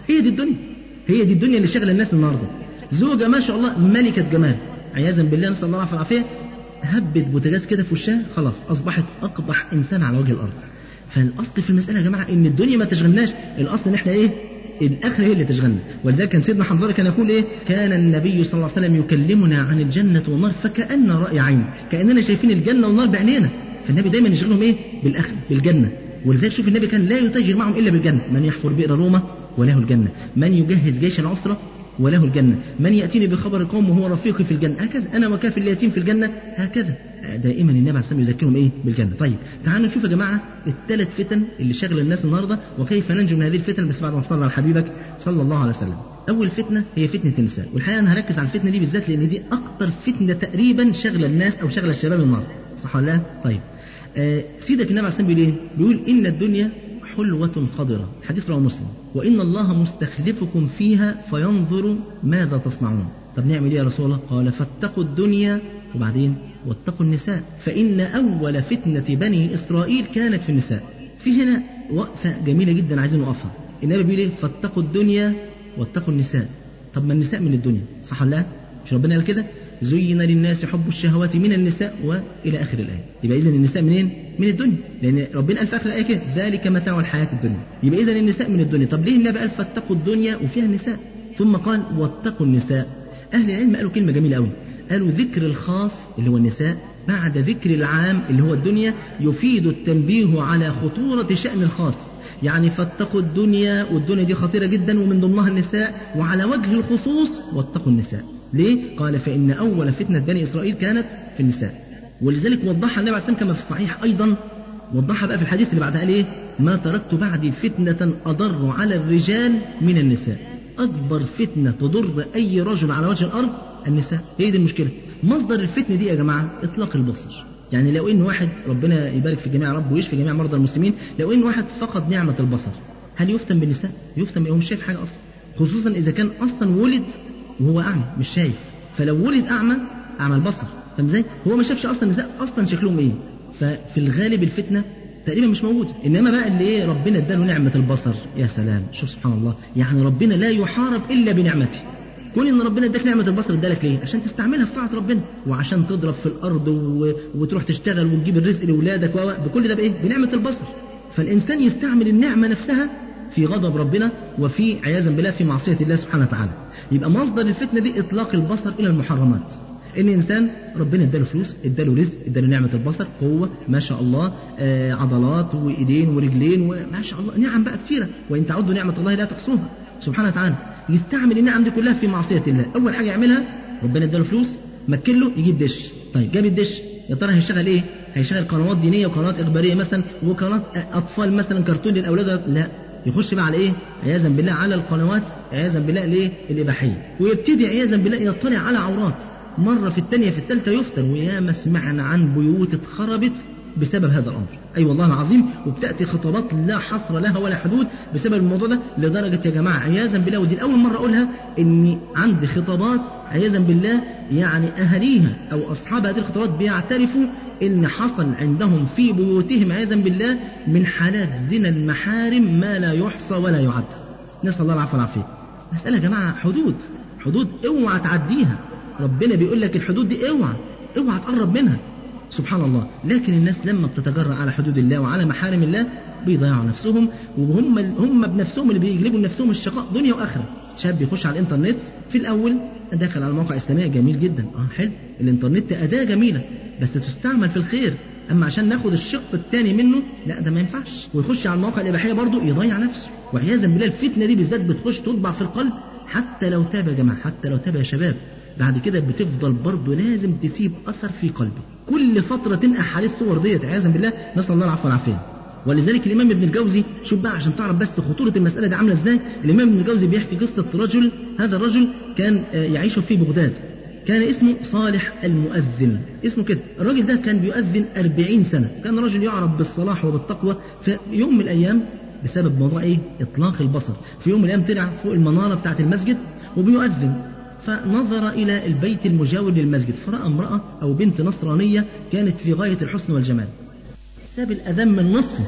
هي دي الدنيا هي دي الدنيا اللي شغله الناس النهارده زوجة ما شاء الله ملكة جمال عياذا بالله نسأل الله العافية والعافية هبت بوتجاز كده في وشها خلاص أصبحت أقبح إنسان على وجه الأرض فالأصل في المسألة يا جماعة إن الدنيا ما تشغلناش الأصل إن إحنا إيه الآخرة هي اللي تشغلنا ولذلك كان سيدنا حنظلة كان يقول إيه كان النبي صلى الله عليه وسلم يكلمنا عن الجنة والنار فكأن رأي عين كأننا شايفين الجنة والنار بعينينا فالنبي دايما يشغلهم إيه بالآخرة بالجنة ولذلك شوف النبي كان لا يتاجر معهم إلا بالجنة من يحفر بئر رومة وله الجنة من يجهز جيش العسرة وله الجنة من يأتيني بخبر القوم وهو رفيقي في الجنة هكذا أنا وكافي اليتيم في الجنة هكذا دائما النبي عليه الصلاة والسلام يذكرهم إيه بالجنة طيب تعالوا نشوف يا جماعة الثلاث فتن اللي شغل الناس النهاردة وكيف ننجو من هذه الفتن بس بعد ما صلى على حبيبك صلى الله عليه وسلم أول فتنة هي فتنة النساء والحقيقة أنا هركز على الفتنة دي بالذات لأن دي أكتر فتنة تقريبا شغل الناس أو شغل الشباب النهاردة صح ولا لا؟ طيب آه سيدك النبي عليه الصلاة والسلام بيقول إيه؟ بيقول إن الدنيا حلوة خضرة حديث رواه مسلم وإن الله مستخلفكم فيها فينظر ماذا تصنعون طب نعمل ايه يا رسول الله قال فاتقوا الدنيا وبعدين واتقوا النساء فإن أول فتنة بني إسرائيل كانت في النساء في هنا وقفة جميلة جدا عايزين نوقفها النبي بيقول ايه فاتقوا الدنيا واتقوا النساء طب ما النساء من الدنيا صح ولا لا مش ربنا قال كده زين للناس حب الشهوات من النساء والى اخر الايه يبقى اذا النساء منين من الدنيا لان ربنا قال في اخر الايه كده ذلك متاع الحياه الدنيا يبقى اذا النساء من الدنيا طب ليه النبي قال فاتقوا الدنيا وفيها النساء ثم قال واتقوا النساء اهل العلم قالوا كلمه جميله قوي قالوا ذكر الخاص اللي هو النساء بعد ذكر العام اللي هو الدنيا يفيد التنبيه على خطوره شان الخاص يعني فاتقوا الدنيا والدنيا دي خطيرة جدا ومن ضمنها النساء وعلى وجه الخصوص واتقوا النساء ليه؟ قال فإن أول فتنة بني إسرائيل كانت في النساء ولذلك وضحها النبي عليه الصلاة كما في الصحيح أيضا وضحها بقى في الحديث اللي بعدها ليه؟ ما تركت بعدي فتنة أضر على الرجال من النساء أكبر فتنة تضر أي رجل على وجه الأرض النساء هي دي المشكلة مصدر الفتنة دي يا جماعة إطلاق البصر يعني لو ان واحد ربنا يبارك في جميع رب ويشفي جميع مرضى المسلمين لو ان واحد فقد نعمه البصر هل يفتن بالنساء يفتن هو مش شايف حاجه اصلا خصوصا اذا كان اصلا ولد وهو اعمى مش شايف فلو ولد اعمى اعمى البصر فاهم ازاي هو ما شافش اصلا النساء اصلا شكلهم ايه ففي الغالب الفتنه تقريبا مش موجوده انما بقى اللي ايه ربنا اداله نعمه البصر يا سلام شوف سبحان الله يعني ربنا لا يحارب الا بنعمته كون ان ربنا اداك نعمه البصر ادالك ليه؟ عشان تستعملها في طاعه ربنا وعشان تضرب في الارض و... وتروح تشتغل وتجيب الرزق لاولادك و... بكل ده بايه؟ بنعمه البصر. فالانسان يستعمل النعمه نفسها في غضب ربنا وفي عياذا بالله في معصيه الله سبحانه وتعالى. يبقى مصدر الفتنه دي اطلاق البصر الى المحرمات. ان انسان ربنا اداله فلوس اداله رزق اداله نعمه البصر قوه ما شاء الله آه عضلات وايدين ورجلين وما شاء الله نعم بقى كثيره وان تعدوا نعمه الله لا تحصوها سبحانه وتعالى يستعمل النعم دي كلها في معصية الله أول حاجة يعملها ربنا اداله فلوس مكن له يجيب دش طيب جاب الدش يا ترى هيشتغل ايه هيشتغل قنوات دينية وقنوات إخبارية مثلا وقنوات أطفال مثلا كرتون للأولاد لا يخش بقى على ايه عياذا بالله على القنوات عياذا بالله ليه الإباحية ويبتدي عياذا بالله يطلع على عورات مرة في الثانية في الثالثة يفتن وياما سمعنا عن بيوت اتخربت بسبب هذا الأمر أي أيوة والله العظيم وبتأتي خطابات لا حصر لها ولا حدود بسبب الموضوع ده لدرجة يا جماعة عياذا بالله ودي أول مرة أقولها إني عندي خطابات عياذا بالله يعني أهاليها أو أصحاب هذه الخطابات بيعترفوا إن حصل عندهم في بيوتهم عياذا بالله من حالات زنا المحارم ما لا يحصى ولا يعد نسأل الله العفو والعافية مسألة يا جماعة حدود حدود اوعى تعديها ربنا بيقول لك الحدود دي اوعى اوعى تقرب منها سبحان الله لكن الناس لما بتتجرأ على حدود الله وعلى محارم الله بيضيعوا نفسهم وهم هم بنفسهم اللي بيجلبوا لنفسهم الشقاء دنيا واخره شاب يخش على الانترنت في الاول داخل على موقع اسلامي جميل جدا اه حلو الانترنت اداه جميله بس تستعمل في الخير اما عشان ناخد الشق الثاني منه لا ده ما ينفعش ويخش على المواقع الاباحيه برضه يضيع نفسه وعياذا بالله الفتنه دي بالذات بتخش تطبع في القلب حتى لو تاب يا جماعه حتى لو تاب يا شباب بعد كده بتفضل برضه لازم تسيب اثر في قلبي كل فتره تنقح عليه الصور ديت عياذا بالله نسال الله العفو والعافيه ولذلك الامام ابن الجوزي شوف بقى عشان تعرف بس خطوره المساله دي عامله ازاي الامام ابن الجوزي بيحكي قصه رجل هذا الرجل كان يعيش في بغداد كان اسمه صالح المؤذن اسمه كده الراجل ده كان بيؤذن أربعين سنة كان رجل يعرف بالصلاح وبالتقوى في يوم من الأيام بسبب موضوع ايه اطلاق البصر في يوم من الايام طلع فوق المناره بتاعه المسجد وبيؤذن فنظر إلى البيت المجاور للمسجد فرأى امرأة أو بنت نصرانية كانت في غاية الحسن والجمال ساب الأذان من نصفه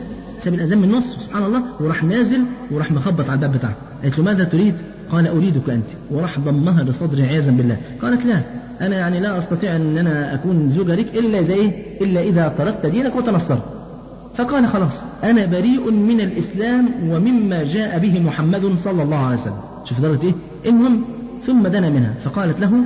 ساب الاذان من النص سبحان الله وراح نازل وراح مخبط على الباب بتاعها قالت له ماذا تريد قال اريدك انت وراح ضمها لصدره عياذا بالله قالت لا انا يعني لا استطيع ان انا اكون زوجة لك الا زي ايه الا اذا تركت دينك وتنصرت فقال خلاص أنا بريء من الإسلام ومما جاء به محمد صلى الله عليه وسلم شوف درجة إيه المهم ثم دنا منها فقالت له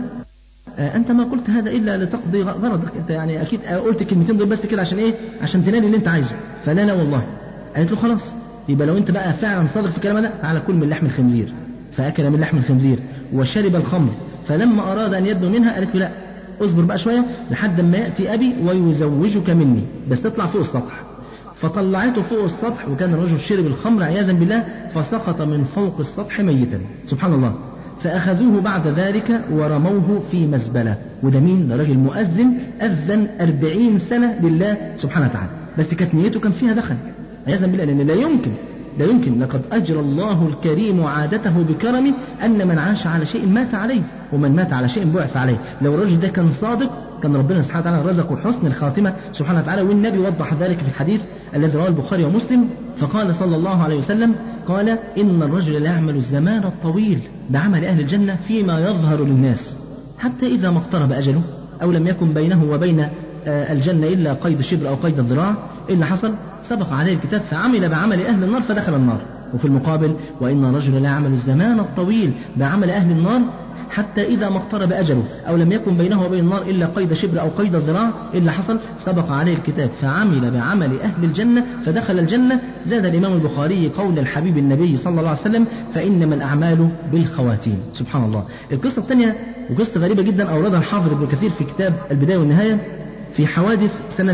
آه أنت ما قلت هذا إلا لتقضي غرضك أنت يعني أكيد قلت الكلمتين دول بس كده عشان إيه عشان تنال اللي أنت عايزه فلا لا والله قالت له خلاص يبقى لو أنت بقى فعلا صادق في الكلام ده على كل من لحم الخنزير فأكل من لحم الخنزير وشرب الخمر فلما أراد أن يدنو منها قالت له لا اصبر بقى شوية لحد ما يأتي أبي ويزوجك مني بس تطلع فوق السطح فطلعته فوق السطح وكان الرجل شرب الخمر عياذا بالله فسقط من فوق السطح ميتا سبحان الله فأخذوه بعد ذلك ورموه في مزبلة وده مين؟ ده راجل مؤذن أذن أربعين سنة لله سبحانه وتعالى بس كانت نيته كان فيها دخل عياذا بالله لأن لا يمكن لا يمكن لقد أجرى الله الكريم عادته بكرمه أن من عاش على شيء مات عليه ومن مات على شيء بعث عليه لو الرجل ده كان صادق كان ربنا سبحانه وتعالى رزقه حسن الخاتمة سبحانه وتعالى والنبي وضح ذلك في الحديث الذي رواه البخاري ومسلم فقال صلى الله عليه وسلم قال إن الرجل لا يعمل الزمان الطويل بعمل أهل الجنة فيما يظهر للناس حتى إذا ما اقترب أجله أو لم يكن بينه وبين الجنة إلا قيد شبر أو قيد الذراع إيه اللي حصل سبق عليه الكتاب فعمل بعمل أهل النار فدخل النار وفي المقابل وإن الرجل لا يعمل الزمان الطويل بعمل أهل النار حتى إذا ما اقترب أجله أو لم يكن بينه وبين النار إلا قيد شبر أو قيد الذراع إلا حصل سبق عليه الكتاب فعمل بعمل أهل الجنة فدخل الجنة زاد الإمام البخاري قول الحبيب النبي صلى الله عليه وسلم فإنما الأعمال بالخواتيم سبحان الله القصة الثانية وقصة غريبة جدا أوردها الحافظ ابن كثير في كتاب البداية والنهاية في حوادث سنة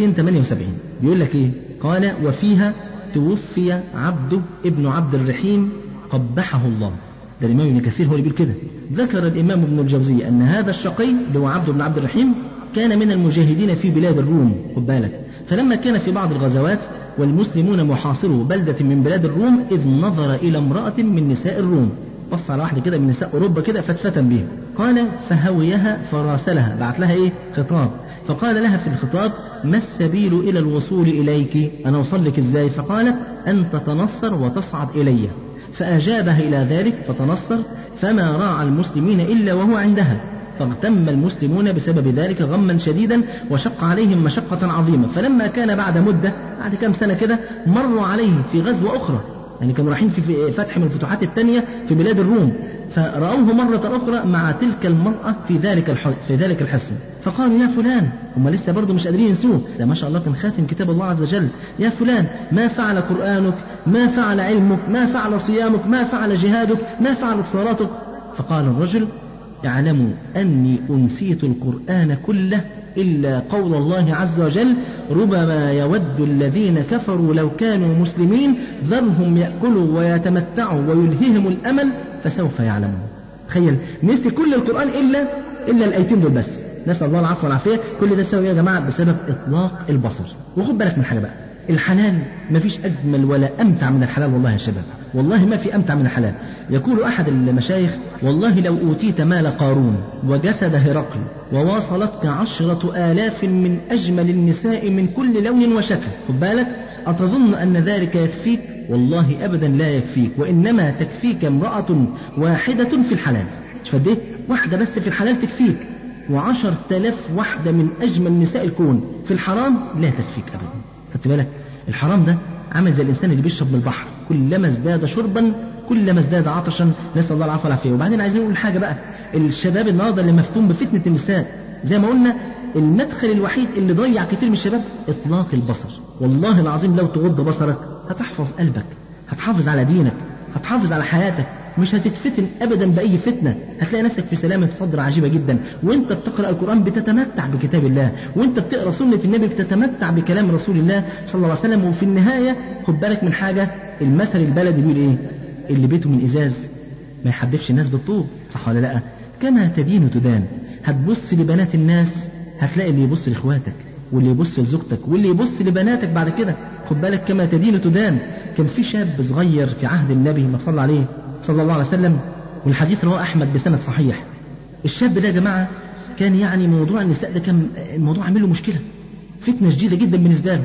278 بيقول لك إيه قال وفيها توفي عبده ابن عبد الرحيم قبحه الله ده الإمام ابن كثير هو اللي بيقول كده ذكر الإمام ابن الجوزي أن هذا الشقي اللي هو عبد بن عبد الرحيم كان من المجاهدين في بلاد الروم خد بالك فلما كان في بعض الغزوات والمسلمون محاصروا بلدة من بلاد الروم إذ نظر إلى امرأة من نساء الروم بص على واحدة كده من نساء أوروبا كده فتفتن بها قال فهويها فراسلها بعت لها إيه خطاب فقال لها في الخطاب ما السبيل إلى الوصول إليك أنا أوصل لك إزاي فقالت أن تتنصر وتصعد إلي فأجابها إلى ذلك فتنصر فما راعى المسلمين إلا وهو عندها فاغتم المسلمون بسبب ذلك غما شديدا وشق عليهم مشقة عظيمة فلما كان بعد مدة بعد كم سنة كده مروا عليه في غزوة أخرى يعني كانوا رايحين في فتح من الفتوحات الثانية في بلاد الروم فرأوه مرة أخرى مع تلك المرأة في ذلك في ذلك الحصن فقالوا يا فلان هم لسه برضه مش قادرين ينسوه ده ما شاء الله كان خاتم كتاب الله عز وجل يا فلان ما فعل قرآنك ما فعل علمك ما فعل صيامك ما فعل جهادك ما فعلت صلاتك فقال الرجل اعلموا أني أنسيت القرآن كله إلا قول الله عز وجل ربما يود الذين كفروا لو كانوا مسلمين ذرهم يأكلوا ويتمتعوا ويلههم الأمل فسوف يعلمون تخيل نسي كل القرآن إلا إلا الآيتين دول بس نسأل الله العفو والعافية كل ده سوي يا جماعة بسبب إطلاق البصر وخد بالك من حاجة بقى الحلال مفيش أجمل ولا أمتع من الحلال والله يا شباب والله ما في أمتع من الحلال يقول أحد المشايخ والله لو أوتيت مال قارون وجسد هرقل وواصلتك عشرة آلاف من أجمل النساء من كل لون وشكل خد بالك أتظن أن ذلك يكفيك والله أبدا لا يكفيك وإنما تكفيك امرأة واحدة في الحلال شوف قد إيه واحدة بس في الحلال تكفيك وعشر تلاف واحدة من أجمل نساء الكون في الحرام لا تكفيك أبدا خدت بالك الحرام ده عامل زي الإنسان اللي بيشرب من البحر كلما ازداد شربا كلما ازداد عطشا نسأل الله العفو والعافية وبعدين عايزين نقول حاجة بقى الشباب النهارده اللي مفتون بفتنة النساء زي ما قلنا المدخل الوحيد اللي ضيع كتير من الشباب إطلاق البصر والله العظيم لو تغض بصرك هتحفظ قلبك هتحافظ على دينك هتحافظ على حياتك مش هتتفتن ابدا باي فتنه هتلاقي نفسك في سلامه صدر عجيبه جدا وانت بتقرا القران بتتمتع بكتاب الله وانت بتقرا سنه النبي بتتمتع بكلام رسول الله صلى الله عليه وسلم وفي النهايه خد بالك من حاجه المثل البلدي بيقول ايه اللي بيته من ازاز ما يحدفش الناس بالطوب صح ولا لا كما تدين تدان هتبص لبنات الناس هتلاقي اللي يبص لاخواتك واللي يبص لزوجتك واللي يبص لبناتك بعد كده خد بالك كما تدين تدان كان في شاب صغير في عهد النبي ما صلى عليه صلى الله عليه وسلم والحديث رواه احمد بسند صحيح الشاب ده يا جماعه كان يعني موضوع النساء ده كان الموضوع عامل له مشكله فتنه شديده جدا بالنسبه له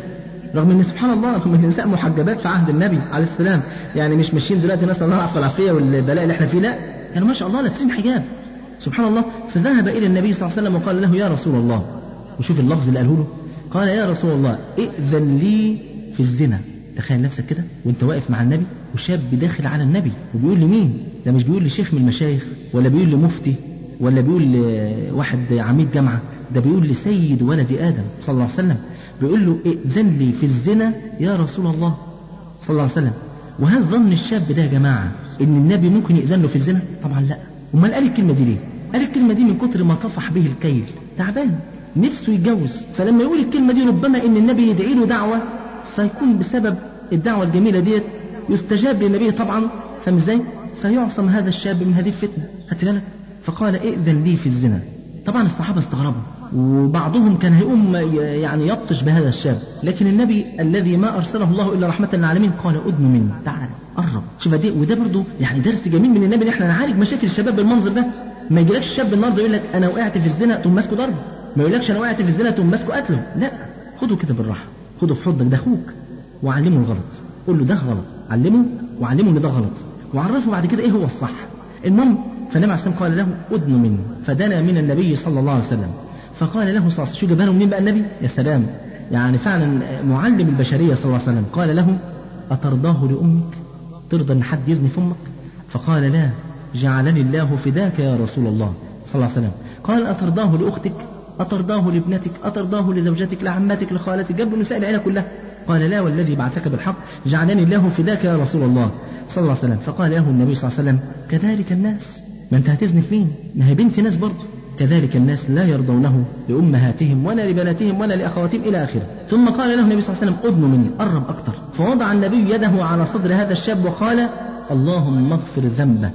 رغم ان سبحان الله رغم ان النساء محجبات في عهد النبي عليه السلام يعني مش ماشيين دلوقتي نسال الله العفو والعافيه والبلاء اللي احنا فيه لا كانوا ما شاء الله لابسين حجاب سبحان الله فذهب الى النبي صلى الله عليه وسلم وقال له يا رسول الله وشوف اللفظ اللي قاله له قال يا رسول الله ائذن لي في الزنا تخيل نفسك كده وانت واقف مع النبي وشاب داخل على النبي وبيقول لمين ده مش بيقول لشيخ من المشايخ ولا بيقول لمفتي ولا بيقول لواحد عميد جامعة ده بيقول لسيد ولد آدم صلى الله عليه وسلم بيقول له ائذن لي في الزنا يا رسول الله صلى الله عليه وسلم وهل ظن الشاب ده يا جماعة ان النبي ممكن يأذن له في الزنا طبعا لا امال قال الكلمة دي ليه قال الكلمة دي من كتر ما طفح به الكيل تعبان نفسه يتجوز فلما يقول الكلمة دي ربما ان النبي يدعي له دعوة فيكون بسبب الدعوة الجميلة ديت يستجاب للنبي طبعا فاهم ازاي فيعصم هذا الشاب من هذه الفتنة خدت بالك فقال ائذن لي في الزنا طبعا الصحابة استغربوا وبعضهم كان هيقوم يعني يبطش بهذا الشاب لكن النبي الذي ما أرسله الله إلا رحمة للعالمين قال أدن مني تعال قرب شوف دي وده برضه يعني درس جميل من النبي ان احنا نعالج مشاكل الشباب بالمنظر ده ما يجيلكش الشاب النهارده يقول لك انا وقعت في الزنا تقوم ماسكه ضرب ما يقولكش انا وقعت في الزنا تقوم ماسكه قتله لا خده كده بالراحه خده في حضنك ده اخوك وعلمه الغلط قول له ده غلط علمه وعلمه ان ده غلط وعرفه بعد كده ايه هو الصح المهم فالنبي عليه الصلاه قال له ادن مني فدنا من النبي صلى الله عليه وسلم فقال له صلى الله عليه وسلم شو جابها منين بقى النبي يا سلام يعني فعلا معلم البشريه صلى الله عليه وسلم قال له اترضاه لامك ترضى ان حد يزني في امك فقال لا جعلني الله فداك يا رسول الله صلى الله عليه وسلم قال اترضاه لاختك أترضاه لابنتك أترضاه لزوجتك لعمتك لخالتك جاب نساء العيلة كلها قال لا والذي بعثك بالحق جعلني الله فداك يا رسول الله صلى الله عليه وسلم فقال له النبي صلى الله عليه وسلم كذلك الناس ما انت هتزني في مين ما هي بنت ناس برضه كذلك الناس لا يرضونه لأمهاتهم ولا لبناتهم ولا لأخواتهم إلى آخره ثم قال له النبي صلى الله عليه وسلم أدن مني قرب أكثر فوضع النبي يده على صدر هذا الشاب وقال اللهم اغفر ذنبه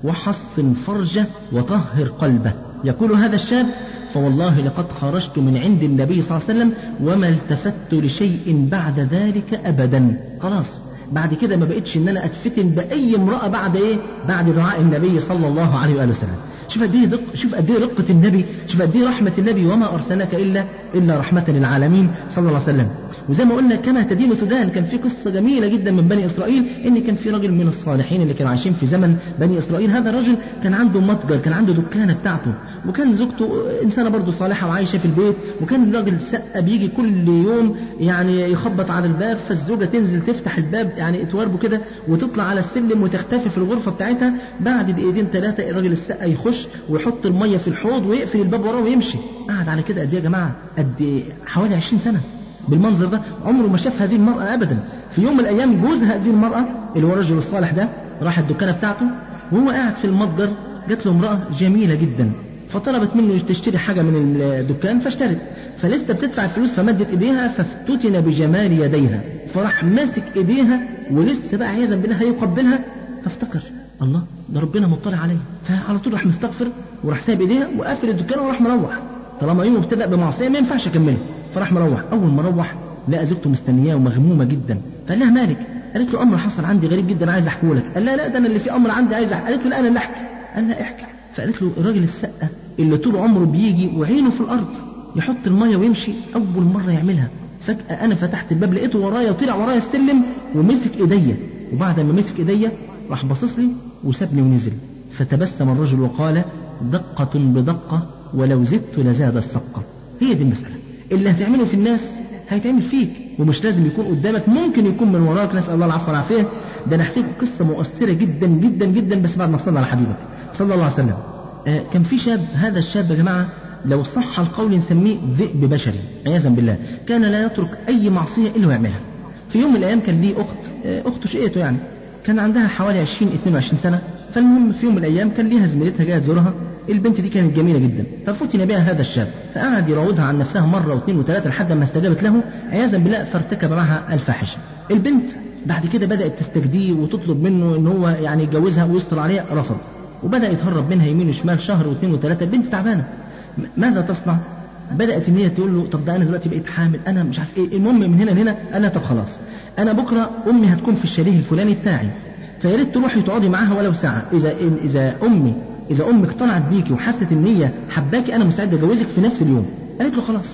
وحصن فرجه وطهر قلبه يقول هذا الشاب فوالله لقد خرجت من عند النبي صلى الله عليه وسلم وما التفت لشيء بعد ذلك أبدا خلاص بعد كده ما بقتش ان انا اتفتن باي امراه بعد ايه بعد دعاء النبي صلى الله عليه واله وسلم شوف قد ايه دق شوف قد ايه رقه النبي شوف قد ايه رحمه النبي وما ارسلناك الا الا رحمه للعالمين صلى الله عليه وسلم وزي ما قلنا كما تدين تدان كان في قصه جميله جدا من بني اسرائيل ان كان في راجل من الصالحين اللي كانوا عايشين في زمن بني اسرائيل هذا الرجل كان عنده متجر كان عنده دكانه بتاعته وكان زوجته انسانه برضه صالحه وعايشه في البيت وكان الراجل سقه بيجي كل يوم يعني يخبط على الباب فالزوجه تنزل تفتح الباب يعني تواربه كده وتطلع على السلم وتختفي في الغرفه بتاعتها بعد دقيقتين ثلاثه الراجل السقه يخش ويحط الميه في الحوض ويقفل الباب وراه ويمشي قعد على كده قد ايه يا جماعه قد حوالي 20 سنه بالمنظر ده عمره ما شاف هذه المرأة أبدا في يوم من الأيام جوز هذه المرأة اللي هو الرجل الصالح ده راح الدكانة بتاعته وهو قاعد في المتجر جات له امرأة جميلة جدا فطلبت منه تشتري حاجة من الدكان فاشترت فلسه بتدفع الفلوس فمدت ايديها فافتتن بجمال يديها فراح ماسك ايديها ولسه بقى عياذا بالله هيقبلها فافتكر الله ده ربنا مطلع عليه فعلى طول راح مستغفر وراح سايب ايديها وقافل الدكان وراح مروح طالما يومه ابتدأ بمعصية ما ينفعش اكمله فراح مروح اول ما روح لقى زوجته مستنياه ومغمومه جدا فقال لها مالك قالت له امر حصل عندي غريب جدا عايز احكيه لك قال لا لا ده انا اللي في امر عندي عايز احكي قالت له لا انا اللي احكي قال لها احكي فقالت له الراجل السقه اللي طول عمره بيجي وعينه في الارض يحط الميه ويمشي اول مره يعملها فجاه انا فتحت الباب لقيته ورايا وطلع ورايا السلم ومسك ايديا وبعد ما مسك ايديا راح باصص لي وسابني ونزل فتبسم الرجل وقال دقة بدقة ولو زدت لزاد السقة هي دي المسألة اللي هتعمله في الناس هيتعمل فيك ومش لازم يكون قدامك ممكن يكون من وراك نسأل الله العفو والعافية ده انا احكي لكم قصة مؤثرة جدا جدا جدا بس بعد ما صلى على حبيبك صلى الله عليه وسلم آه كان في شاب هذا الشاب يا جماعة لو صح القول نسميه ذئب بشري عياذا بالله كان لا يترك أي معصية إلا ويعملها في يوم من الأيام كان ليه أخت آه أخته شقيته يعني كان عندها حوالي 20 22 سنة فالمهم في يوم من الأيام كان ليها زميلتها جاية تزورها البنت دي كانت جميلة جدا ففتن بها هذا الشاب فقعد يراودها عن نفسها مرة واثنين وثلاثة لحد ما استجابت له عياذا بالله فارتكب معها الفاحشة البنت بعد كده بدأت تستجديه وتطلب منه ان هو يعني يتجوزها ويستر عليها رفض وبدأ يتهرب منها يمين وشمال شهر واثنين وثلاثة البنت تعبانة ماذا تصنع؟ بدأت ان هي تقول له طب ده انا دلوقتي بقيت حامل انا مش عارف ايه المهم من هنا لهنا قال لها طب خلاص انا بكره امي هتكون في الشاليه الفلاني بتاعي فيا ريت تروحي تقعدي معاها ولو ساعة إذا إذا أمي إذا أمك طلعت بيكي وحست إن هي حباكي أنا مستعد أجوزك في نفس اليوم قالت له خلاص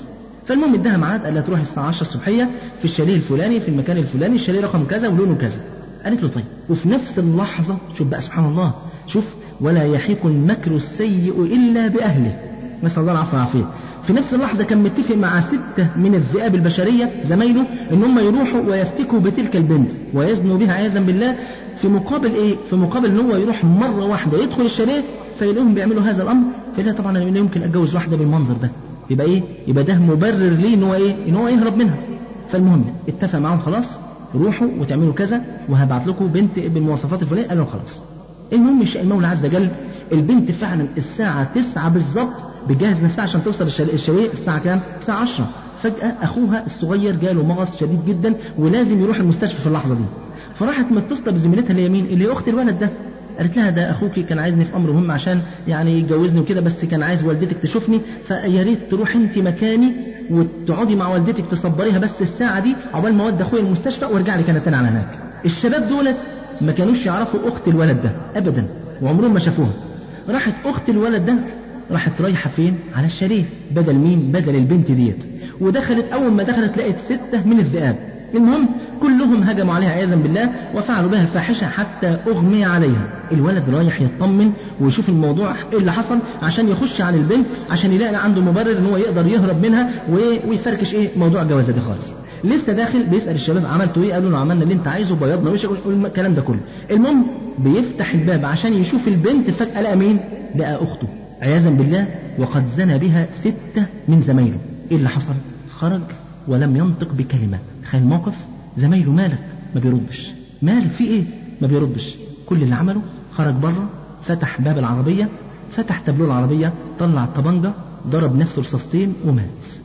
فالمهم اداها ميعاد قال لها تروحي الساعه 10 الصبحيه في الشاليه الفلاني في المكان الفلاني الشاليه رقم كذا ولونه كذا قالت له طيب وفي نفس اللحظه شوف بقى سبحان الله شوف ولا يحيق المكر السيء الا باهله نسال الله العفو والعافيه في نفس اللحظه كان متفق مع سته من الذئاب البشريه زمايله ان هم يروحوا ويفتكوا بتلك البنت ويزنوا بها عياذا بالله في مقابل ايه؟ في مقابل ان هو يروح مره واحده يدخل الشاليه فيلاقيهم بيعملوا هذا الامر فيلاقي طبعا انا يمكن اتجوز واحده بالمنظر ده يبقى ايه؟ يبقى ده مبرر ليه ان هو ايه؟ ان هو يهرب منها فالمهم اتفق معاهم خلاص روحوا وتعملوا كذا وهبعت لكم بنت بالمواصفات الفلانيه قالوا خلاص المهم يشاء المولى عز وجل البنت فعلا الساعة تسعة بالظبط بتجهز نفسها عشان توصل الشاليه الشاليه الساعة كام؟ الساعة 10 فجأة أخوها الصغير جاله مغص شديد جدا ولازم يروح المستشفى في اللحظة دي فراحت متصلة بزميلتها اللي هي مين؟ اللي هي أخت الولد ده قالت لها ده اخوك كان عايزني في امر مهم عشان يعني يتجوزني وكده بس كان عايز والدتك تشوفني فيا ريت تروح انت مكاني وتقعدي مع والدتك تصبريها بس الساعه دي عقبال ما اودي اخويا المستشفى وارجع لي كانت على هناك الشباب دولت ما كانوش يعرفوا اخت الولد ده ابدا وعمرهم ما شافوها راحت اخت الولد ده راحت رايحه فين على الشاليه بدل مين بدل البنت ديت ودخلت اول ما دخلت لقت سته من الذئاب المهم كلهم هجموا عليها عياذا بالله وفعلوا بها الفاحشه حتى اغمي عليها الولد رايح يطمن ويشوف الموضوع ايه اللي حصل عشان يخش على البنت عشان يلاقي عنده مبرر ان هو يقدر يهرب منها ويفركش ايه موضوع الجوازه دي خالص لسه داخل بيسال الشباب عملتوا ايه قالوا له عملنا اللي انت عايزه بيضنا وشك الكلام ده كله المهم بيفتح الباب عشان يشوف البنت فجاه لقى مين لقى اخته عياذا بالله وقد زنى بها ستة من زمايله ايه اللي حصل خرج ولم ينطق بكلمة تخيل الموقف زمايله مالك ما بيردش مالك في ايه ما بيردش كل اللي عمله خرج بره فتح باب العربية فتح تابلو العربية طلع الطبنجة ضرب نفسه رصاصتين ومات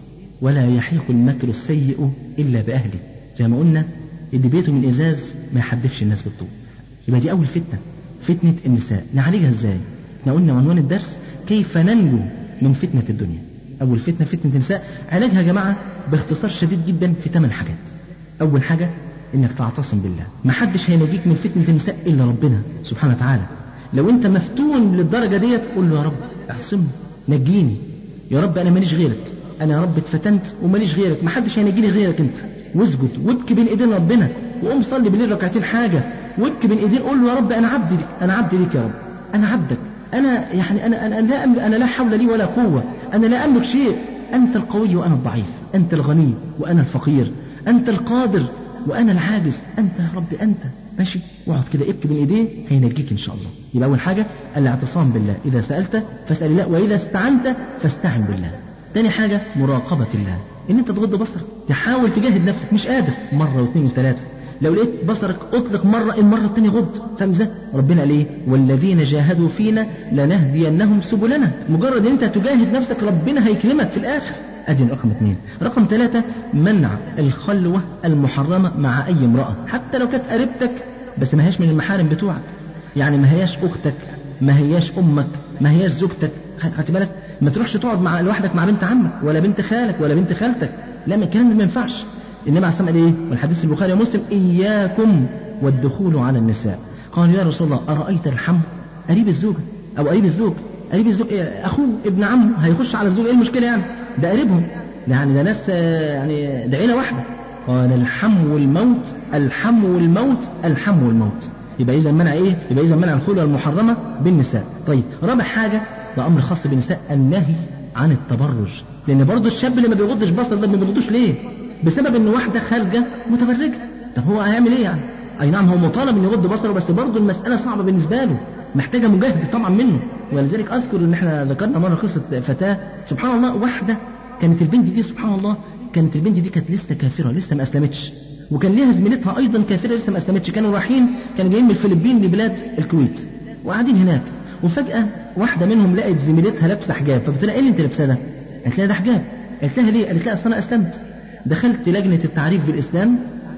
ولا يحيق المكر السيء إلا بأهله زي ما قلنا اللي بيته من إزاز ما يحدفش الناس بالطوب يبقى دي أول فتنة فتنة النساء نعالجها ازاي احنا قلنا عنوان الدرس كيف ننجو من فتنة الدنيا أول فتنة فتنة النساء علاجها يا جماعة باختصار شديد جدا في ثمان حاجات أول حاجة إنك تعتصم بالله ما حدش هينجيك من فتنة النساء إلا ربنا سبحانه وتعالى لو أنت مفتون للدرجة ديت قول له يا رب اعصمني نجيني يا رب أنا ماليش غيرك أنا يا رب اتفتنت وماليش غيرك ما حدش هينجيني غيرك أنت واسجد وابكي بين إيدين ربنا وقوم صلي بالليل ركعتين حاجة وابكي بين إيدين قول له يا رب أنا عبدي لك أنا عبدي ليك يا رب أنا عبدك أنا يعني أنا أنا لا أملك أنا لا حول لي ولا قوة أنا لا أملك شيء أنت القوي وأنا الضعيف أنت الغني وأنا الفقير أنت القادر وأنا العاجز أنت يا رب أنت ماشي واقعد كده ابكي بين ايديه هينجيك ان شاء الله يبقى اول حاجه الاعتصام بالله اذا سالت فاسال الله واذا استعنت فاستعن بالله تاني حاجه مراقبه الله ان انت تغض بصرك تحاول تجاهد نفسك مش قادر مره واثنين وثلاثه لو لقيت بصرك اطلق مرة المرة الثانية غض فاهم ازاي؟ ربنا قال ايه؟ والذين جاهدوا فينا لنهدينهم سبلنا مجرد ان انت تجاهد نفسك ربنا هيكرمك في الاخر ادي رقم اثنين رقم ثلاثة منع الخلوة المحرمة مع اي امرأة حتى لو كانت قريبتك بس ما هياش من المحارم بتوعك يعني ما هياش اختك ما هياش امك ما هياش زوجتك خدت بالك ما تروحش تقعد مع لوحدك مع بنت عمك ولا بنت خالك ولا بنت خالتك لا ما الكلام ده ما ينفعش النبي عليه الصلاه والسلام قال ايه والحديث البخاري ومسلم اياكم والدخول على النساء قال يا رسول الله ارايت الحم قريب الزوجه او قريب الزوج قريب الزوج إيه اخوه ابن عمه هيخش على الزوج ايه المشكله يعني ده قريبهم يعني ده ناس يعني ده عيله واحده قال الحم والموت الحم والموت الحم والموت يبقى اذا منع ايه يبقى اذا منع الخلوه المحرمه بالنساء طيب رابع حاجه ده امر خاص بالنساء النهي عن التبرج لان برضه الشاب اللي ما بيغضش بصر ده ما بيغضوش ليه بسبب ان واحده خارجه متبرجه طب هو هيعمل ايه يعني اي نعم هو مطالب انه يغض بصره بس برضه المساله صعبه بالنسبه له محتاجه مجاهد طبعا منه ولذلك اذكر ان احنا ذكرنا مره قصه فتاه سبحان الله واحده كانت البنت دي سبحان الله كانت البنت دي كانت لسه كافره لسه ما اسلمتش وكان ليها زميلتها ايضا كافره لسه ما اسلمتش كانوا رايحين كانوا جايين من الفلبين لبلاد الكويت وقاعدين هناك وفجاه واحده منهم لقت زميلتها لابسه حجاب فقلت لها ايه اللي انت لابساه ده؟ قالت لها ده حجاب قالت لها ليه؟ قالت لها اصل انا اسلمت دخلت لجنة التعريف بالإسلام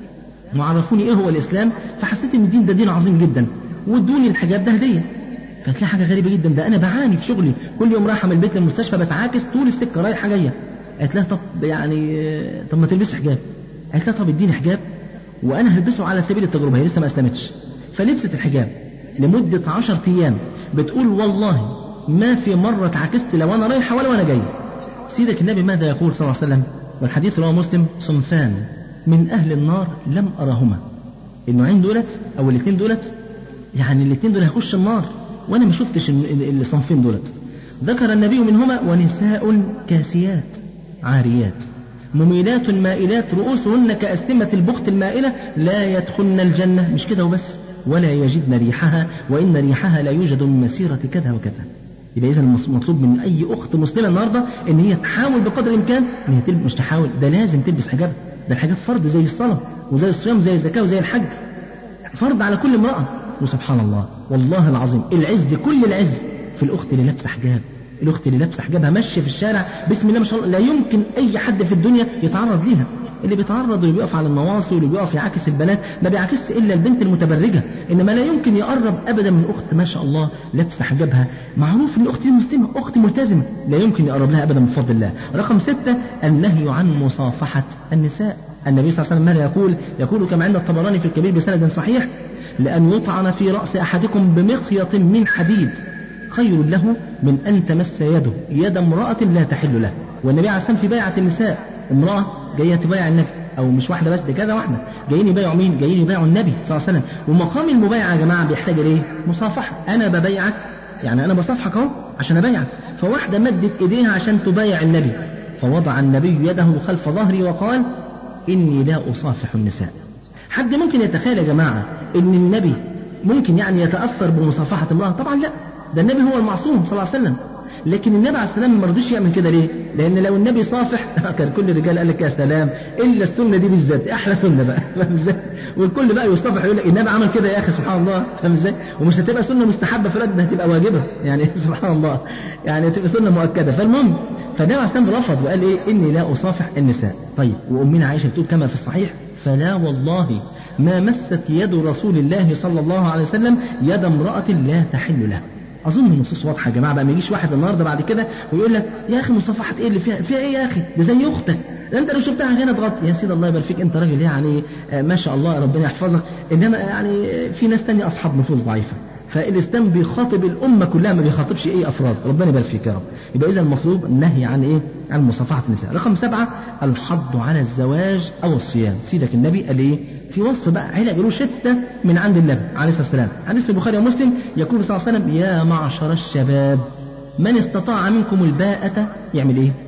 وعرفوني إيه هو الإسلام فحسيت إن الدين ده دين عظيم جدا وادوني الحجاب ده هدية فتلاقي حاجة غريبة جدا ده أنا بعاني في شغلي كل يوم رايحة من البيت للمستشفى بتعاكس طول السكة رايحة جاية قالت لها طب يعني طب ما تلبسي حجاب قالت لها طب اديني حجاب وأنا هلبسه على سبيل التجربة هي لسه ما أسلمتش فلبست الحجاب لمدة عشر أيام بتقول والله ما في مرة اتعكست لو أنا رايحة ولا وأنا جاية سيدك النبي ماذا يقول صلى الله عليه وسلم والحديث رواه مسلم صنفان من أهل النار لم أرهما النوعين دولت أو الاثنين دولت يعني الاثنين دول هيخش النار وأنا ما شفتش الصنفين دولت ذكر النبي منهما ونساء كاسيات عاريات مميلات مائلات رؤوسهن كأسلمة البخت المائلة لا يدخلن الجنة مش كده وبس ولا يجدن ريحها وإن ريحها لا يوجد من مسيرة كذا وكذا يبقى إذا مطلوب من أي أخت مسلمة النهاردة إن هي تحاول بقدر الإمكان إن هي تلبس مش تحاول ده لازم تلبس حجاب ده الحجاب فرض زي الصلاة وزي الصيام زي الزكاة وزي الحج فرض على كل امرأة وسبحان الله والله العظيم العز كل العز في الأخت اللي لابسة حجاب الأخت اللي لابسة حجابها ماشية في الشارع بسم الله ما شاء الله لا يمكن أي حد في الدنيا يتعرض ليها اللي بيتعرض واللي بيقف على النواصي واللي بيقف يعاكس البنات ما بيعاكسش الا البنت المتبرجه انما لا يمكن يقرب ابدا من اخت ما شاء الله لابسه حجابها معروف ان اختي مسلمه اختي ملتزمه لا يمكن يقرب لها ابدا بفضل الله رقم ستة النهي عن مصافحه النساء النبي صلى الله عليه وسلم ماذا يقول يقول كما عند الطبراني في الكبير بسند صحيح لأن يطعن في رأس أحدكم بمخيط من حديد خير له من أن تمس يده يد امرأة لا تحل له والنبي عليه الصلاة في بيعة النساء امرأة جاية تبايع النبي أو مش واحدة بس ده كذا واحدة جايين يبايعوا مين؟ جايين يبايعوا النبي صلى الله عليه وسلم ومقام المبايعة يا جماعة بيحتاج لإيه؟ مصافحة أنا ببايعك يعني أنا بصافحك أهو عشان أبايعك فواحدة مدت إيديها عشان تبايع النبي فوضع النبي يده خلف ظهري وقال إني لا أصافح النساء حد ممكن يتخيل يا جماعة إن النبي ممكن يعني يتأثر بمصافحة امرأة طبعا لا ده النبي هو المعصوم صلى الله عليه وسلم لكن النبي عليه السلام ما رضيش يعمل كده ليه؟ لأن لو النبي صافح كان كل الرجال قال لك يا سلام إلا السنة دي بالذات أحلى سنة بقى فاهم إزاي؟ والكل بقى يصافح يقول لك النبي عمل كده يا أخي سبحان الله فاهم إزاي؟ ومش هتبقى سنة مستحبة في الوقت ده هتبقى واجبة يعني سبحان الله يعني هتبقى سنة مؤكدة فالمهم فالنبي عليه السلام رفض وقال إيه؟ إني لا أصافح النساء طيب وأمنا عائشة بتقول كما في الصحيح فلا والله ما مست يد رسول الله صلى الله عليه وسلم يد امرأة لا تحل له اظن النصوص واضحه يا جماعه بقى ما يجيش واحد النهارده بعد كده ويقول لك يا اخي مصافحه ايه اللي فيها فيها ايه يا اخي ده زي اختك ده انت لو شفتها هنا تغطي يا سيدي الله يبارك فيك انت راجل يعني آه ما شاء الله ربنا يحفظك انما يعني في ناس تانية اصحاب نفوس ضعيفه فالاسلام بيخاطب الامه كلها ما بيخاطبش ايه افراد ربنا يبارك فيك يا رب يبقى اذا المطلوب النهي عن ايه عن مصافحه النساء رقم سبعة الحض على الزواج او الصيام سيدك النبي قال ايه في وصف بقى علاج له شدة من عند النبي عليه الصلاة والسلام حديث البخاري ومسلم يقول صلى الله عليه وسلم يا معشر الشباب من استطاع منكم الباءة يعمل ايه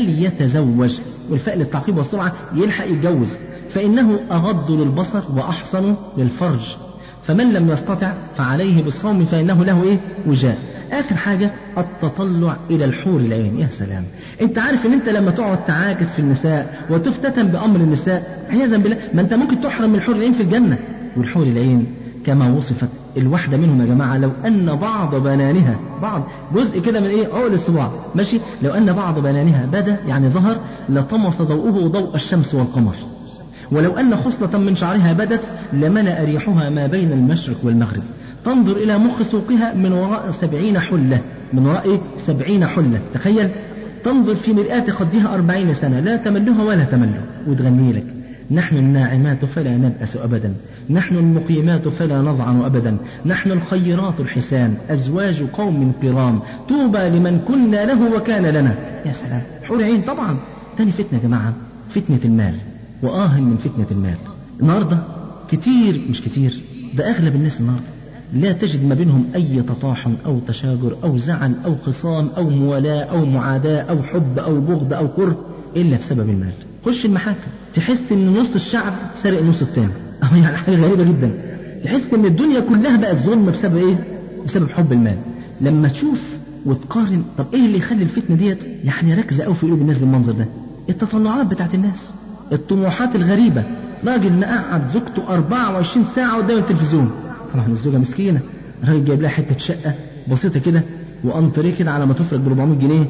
فليتزوج والفاء للتعقيب والسرعة يلحق يتجوز فإنه أغض للبصر وأحصن للفرج فمن لم يستطع فعليه بالصوم فإنه له إيه وجاء آخر حاجة التطلع إلى الحور العين يا سلام أنت عارف أن أنت لما تقعد تعاكس في النساء وتفتتن بأمر النساء عياذا بالله ما أنت ممكن تحرم من الحور العين في الجنة والحور العين كما وصفت الواحدة منهم يا جماعة لو أن بعض بنانها بعض جزء كده من إيه عقل الصباع ماشي لو أن بعض بنانها بدا يعني ظهر لطمس ضوءه ضوء الشمس والقمر ولو أن خصلة من شعرها بدت لملأ ريحها ما بين المشرق والمغرب تنظر إلى مخ سوقها من وراء سبعين حلة من وراء إيه؟ سبعين حلة تخيل تنظر في مرآة خدها أربعين سنة لا تملها ولا تمله وتغني لك نحن الناعمات فلا نبأس أبدا نحن المقيمات فلا نضعن أبدا نحن الخيرات الحسان أزواج قوم كرام طوبى لمن كنا له وكان لنا يا سلام حور عين طبعا تاني فتنة يا جماعة فتنة المال وآه من فتنة المال النهاردة كتير مش كتير ده أغلب الناس النهاردة لا تجد ما بينهم أي تطاحن أو تشاجر أو زعل أو خصام أو موالاة أو معاداة أو حب أو بغض أو كره إلا بسبب المال خش المحاكم تحس إن نص الشعب سرق النص التاني أو يعني حاجة غريبة جدا تحس إن الدنيا كلها بقت ظلم بسبب إيه؟ بسبب حب المال لما تشوف وتقارن طب إيه اللي يخلي الفتنة ديت يعني راكزة أوي في قلوب الناس بالمنظر ده التطلعات بتاعت الناس الطموحات الغريبة راجل مقعد زوجته 24 ساعة قدام التلفزيون طبعا الزوجة مسكينة الراجل جايب لها حتة شقة بسيطة كده وأنطريه كده على ما تفرق ب 400 جنيه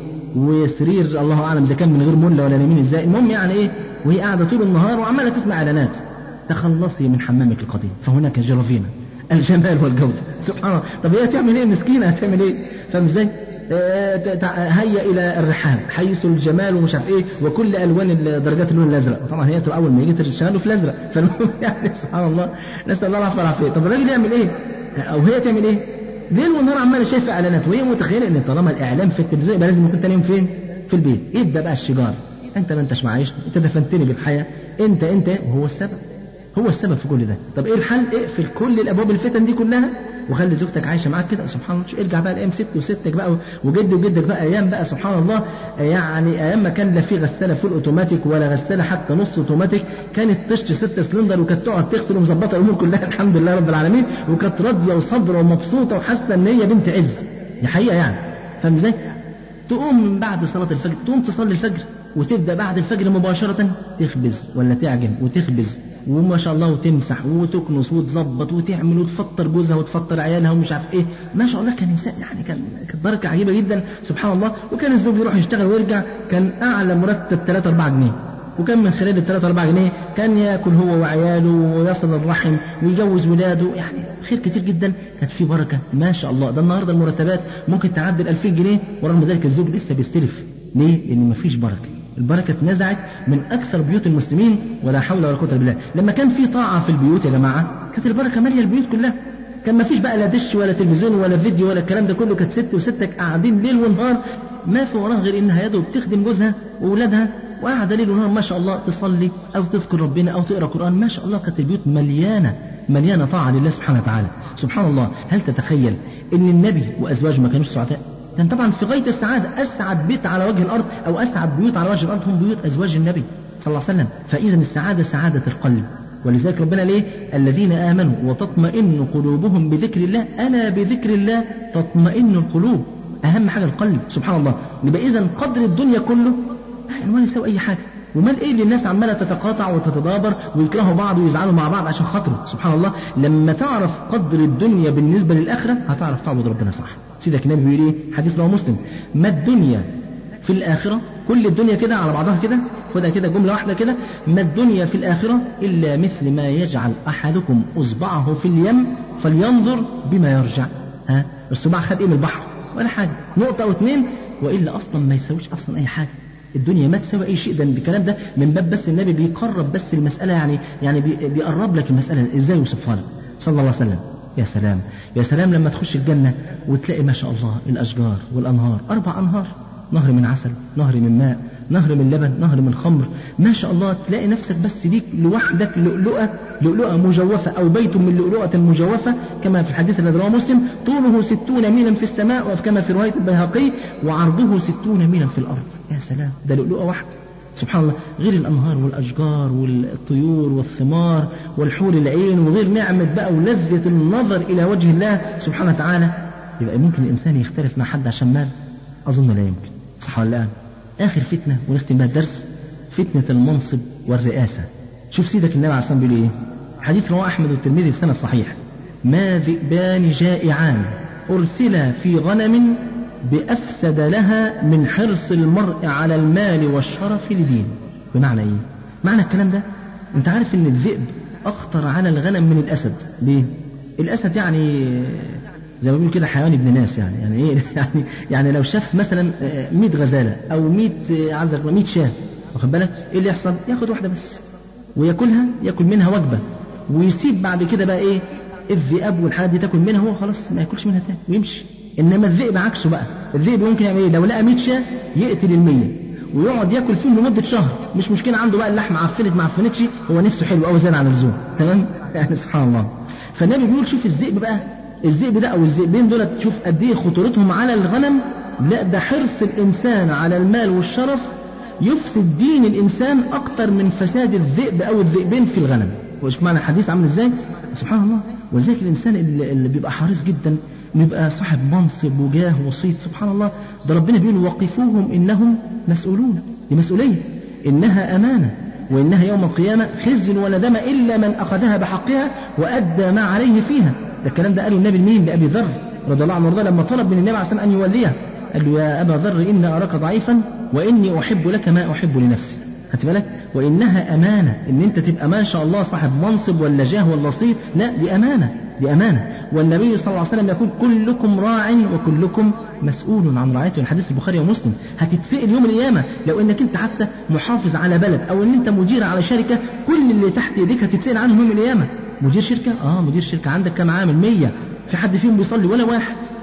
وسرير الله أعلم إذا كان من غير ملة ولا نايمين إزاي المهم يعني إيه وهي قاعدة طول النهار وعمالة تسمع إعلانات تخلصي من حمامك القديم فهناك جرافينا الجمال والجودة سبحان الله طب هي تعمل إيه مسكينة هتعمل إيه فاهم إزاي هيا الى الرحاب حيث الجمال ومش عارف ايه وكل الوان درجات اللون الازرق طبعا هي اول ما يجي تشتغل في الازرق فالمهم يعني سبحان الله نسال الله العافيه والعافيه طب الراجل يعمل ايه او هي تعمل ايه ليل ونهار عماله شايفه اعلانات وهي متخيله ان طالما الاعلان في التلفزيون يبقى لازم يكون تاني يوم فين في البيت يبدا بقى الشجار انت ما انتش معايش انت دفنتني بالحياه انت انت وهو السبب هو السبب في كل ده طب ايه الحل اقفل كل الابواب الفتن دي كلها وخلي زوجتك عايشه معاك كده سبحان الله ارجع بقى لايام ست وستك بقى وجد وجدك بقى ايام بقى سبحان الله يعني ايام ما كان لا في غساله فول اوتوماتيك ولا غساله حتى نص اوتوماتيك كانت تشتري ست سلندر وكانت تقعد تغسل ومظبطه الامور كلها الحمد لله رب العالمين وكانت راضيه وصابره ومبسوطه وحاسه ان هي بنت عز دي حقيقه يعني فاهم ازاي؟ تقوم من بعد صلاه الفجر تقوم تصلي الفجر وتبدا بعد الفجر مباشره تخبز ولا تعجن وتخبز وما شاء الله وتمسح وتكنس وتظبط وتعمل وتفطر جوزها وتفطر عيالها ومش عارف ايه ما شاء الله كان نساء يعني كان كانت بركه عجيبه جدا سبحان الله وكان الزوج يروح يشتغل ويرجع كان اعلى مرتب 3 4 جنيه وكان من خلال ال 3 4 جنيه كان ياكل هو وعياله ويصل الرحم ويجوز ولاده يعني خير كتير جدا كانت في بركه ما شاء الله ده النهارده المرتبات ممكن تعدي ال 2000 جنيه ورغم ذلك الزوج لسه بيستلف ليه؟ لان مفيش بركه البركة اتنزعت من أكثر بيوت المسلمين ولا حول ولا قوة إلا بالله لما كان في طاعة في البيوت يا جماعة كانت البركة مالية البيوت كلها كان ما فيش بقى لا دش ولا تلفزيون ولا فيديو ولا الكلام ده كله كانت ست وستك قاعدين ليل ونهار ما في وراها غير انها يده بتخدم جوزها واولادها وقاعده ليل ونهار ما شاء الله تصلي او تذكر ربنا او تقرا قران ما شاء الله كانت البيوت مليانه مليانه طاعه لله سبحانه وتعالى سبحان الله هل تتخيل ان النبي وازواجه ما كانوش سعداء كان طبعا في غايه السعاده اسعد بيت على وجه الارض او اسعد بيوت على وجه الارض هم بيوت ازواج النبي صلى الله عليه وسلم فاذا السعاده سعاده القلب ولذلك ربنا ليه الذين امنوا وتطمئن قلوبهم بذكر الله الا بذكر الله تطمئن القلوب اهم حاجه القلب سبحان الله يبقى اذا قدر الدنيا كله يعني ولا يساوي اي حاجه ومال ايه اللي الناس عماله تتقاطع وتتدابر ويكرهوا بعض ويزعلوا مع بعض عشان خاطره سبحان الله لما تعرف قدر الدنيا بالنسبه للاخره هتعرف تعبد ربنا صح سيدك النبي بيقول ايه حديث رواه مسلم ما الدنيا في الآخرة كل الدنيا كده على بعضها كده خدها كده جملة واحدة كده ما الدنيا في الآخرة إلا مثل ما يجعل أحدكم أصبعه في اليم فلينظر بما يرجع ها الصباع خد إيه من البحر ولا حاجة نقطة أو اتنين وإلا أصلا ما يساويش أصلا أي حاجة الدنيا ما تساوي أي شيء ده الكلام ده من باب بس النبي بيقرب بس المسألة يعني يعني بيقرب لك المسألة إزاي يوصفها لك صلى الله عليه وسلم يا سلام يا سلام لما تخش الجنة وتلاقي ما شاء الله الأشجار والأنهار أربع أنهار نهر من عسل نهر من ماء نهر من لبن نهر من خمر ما شاء الله تلاقي نفسك بس ليك لوحدك لؤلؤة لؤلؤة مجوفة أو بيت من لؤلؤة مجوفة كما في الحديث الذي رواه مسلم طوله ستون ميلا في السماء وكما في رواية البيهقي وعرضه ستون ميلا في الأرض يا سلام ده لؤلؤة واحدة سبحان الله غير الأنهار والأشجار والطيور والثمار والحور العين وغير نعمة بقى ولذة النظر إلى وجه الله سبحانه وتعالى يبقى ممكن الإنسان يختلف مع حد عشان مال أظن لا يمكن صح ولا لا آخر فتنة ونختم بها الدرس فتنة المنصب والرئاسة شوف سيدك النبي عليه الصلاة والسلام بيقول إيه حديث رواه أحمد والترمذي بسند صحيح ما ذئبان جائعان أرسلا في غنم بأفسد لها من حرص المرء على المال والشرف لدين بمعنى إيه؟ معنى الكلام ده أنت عارف إن الذئب أخطر على الغنم من الأسد ليه؟ الأسد يعني زي ما بيقولوا كده حيوان ابن ناس يعني يعني ايه يعني يعني لو شاف مثلا 100 غزاله او 100 عايز 100 شاه واخد بالك ايه اللي يحصل؟ ياخد واحده بس وياكلها ياكل منها وجبه ويسيب بعد كده بقى ايه الذئاب والحاجات دي تاكل منها هو خلاص ما ياكلش منها تاني ويمشي انما الذئب عكسه بقى الذئب ممكن يعمل ايه لو لقى 100 شاه يقتل ال 100 ويقعد ياكل فيهم لمده شهر مش مشكله عنده بقى اللحم عفنت ما عفنتش هو نفسه حلو قوي زياده عن اللزوم تمام يعني سبحان الله فالنبي بيقول شوف الذئب بقى الذئب ده او الذئبين دول تشوف قد ايه خطورتهم على الغنم لا ده حرص الانسان على المال والشرف يفسد دين الانسان اكتر من فساد الذئب او الذئبين في الغنم وش معنى الحديث عامل ازاي سبحان الله ولذلك الانسان اللي, اللي بيبقى حريص جدا انه يبقى صاحب منصب وجاه وصيت سبحان الله ده ربنا بيقول وقفوهم انهم مسؤولون دي مسؤوليه انها امانه وانها يوم القيامه خزي وندم الا من اخذها بحقها وادى ما عليه فيها ده الكلام ده قاله النبي لمين لأبي ذر رضي الله عنه وارضاه لما طلب من النبي عليه الصلاة أن يوليه قال له يا أبا ذر إن أراك ضعيفا وإني أحب لك ما أحب لنفسي خدت بالك وإنها أمانة إن أنت تبقى ما شاء الله صاحب منصب ولا جاه ولا صيت لا دي أمانة دي أمانة والنبي صلى الله عليه وسلم يقول كلكم راع وكلكم مسؤول عن رعايته الحديث البخاري ومسلم هتتسأل يوم القيامة لو انك انت حتى محافظ على بلد او ان انت مدير على شركة كل اللي تحت ايديك هتتسأل عنهم يوم القيامة مدير شركة اه مدير شركة عندك كم عامل 100 في حد فيهم بيصلي ولا واحد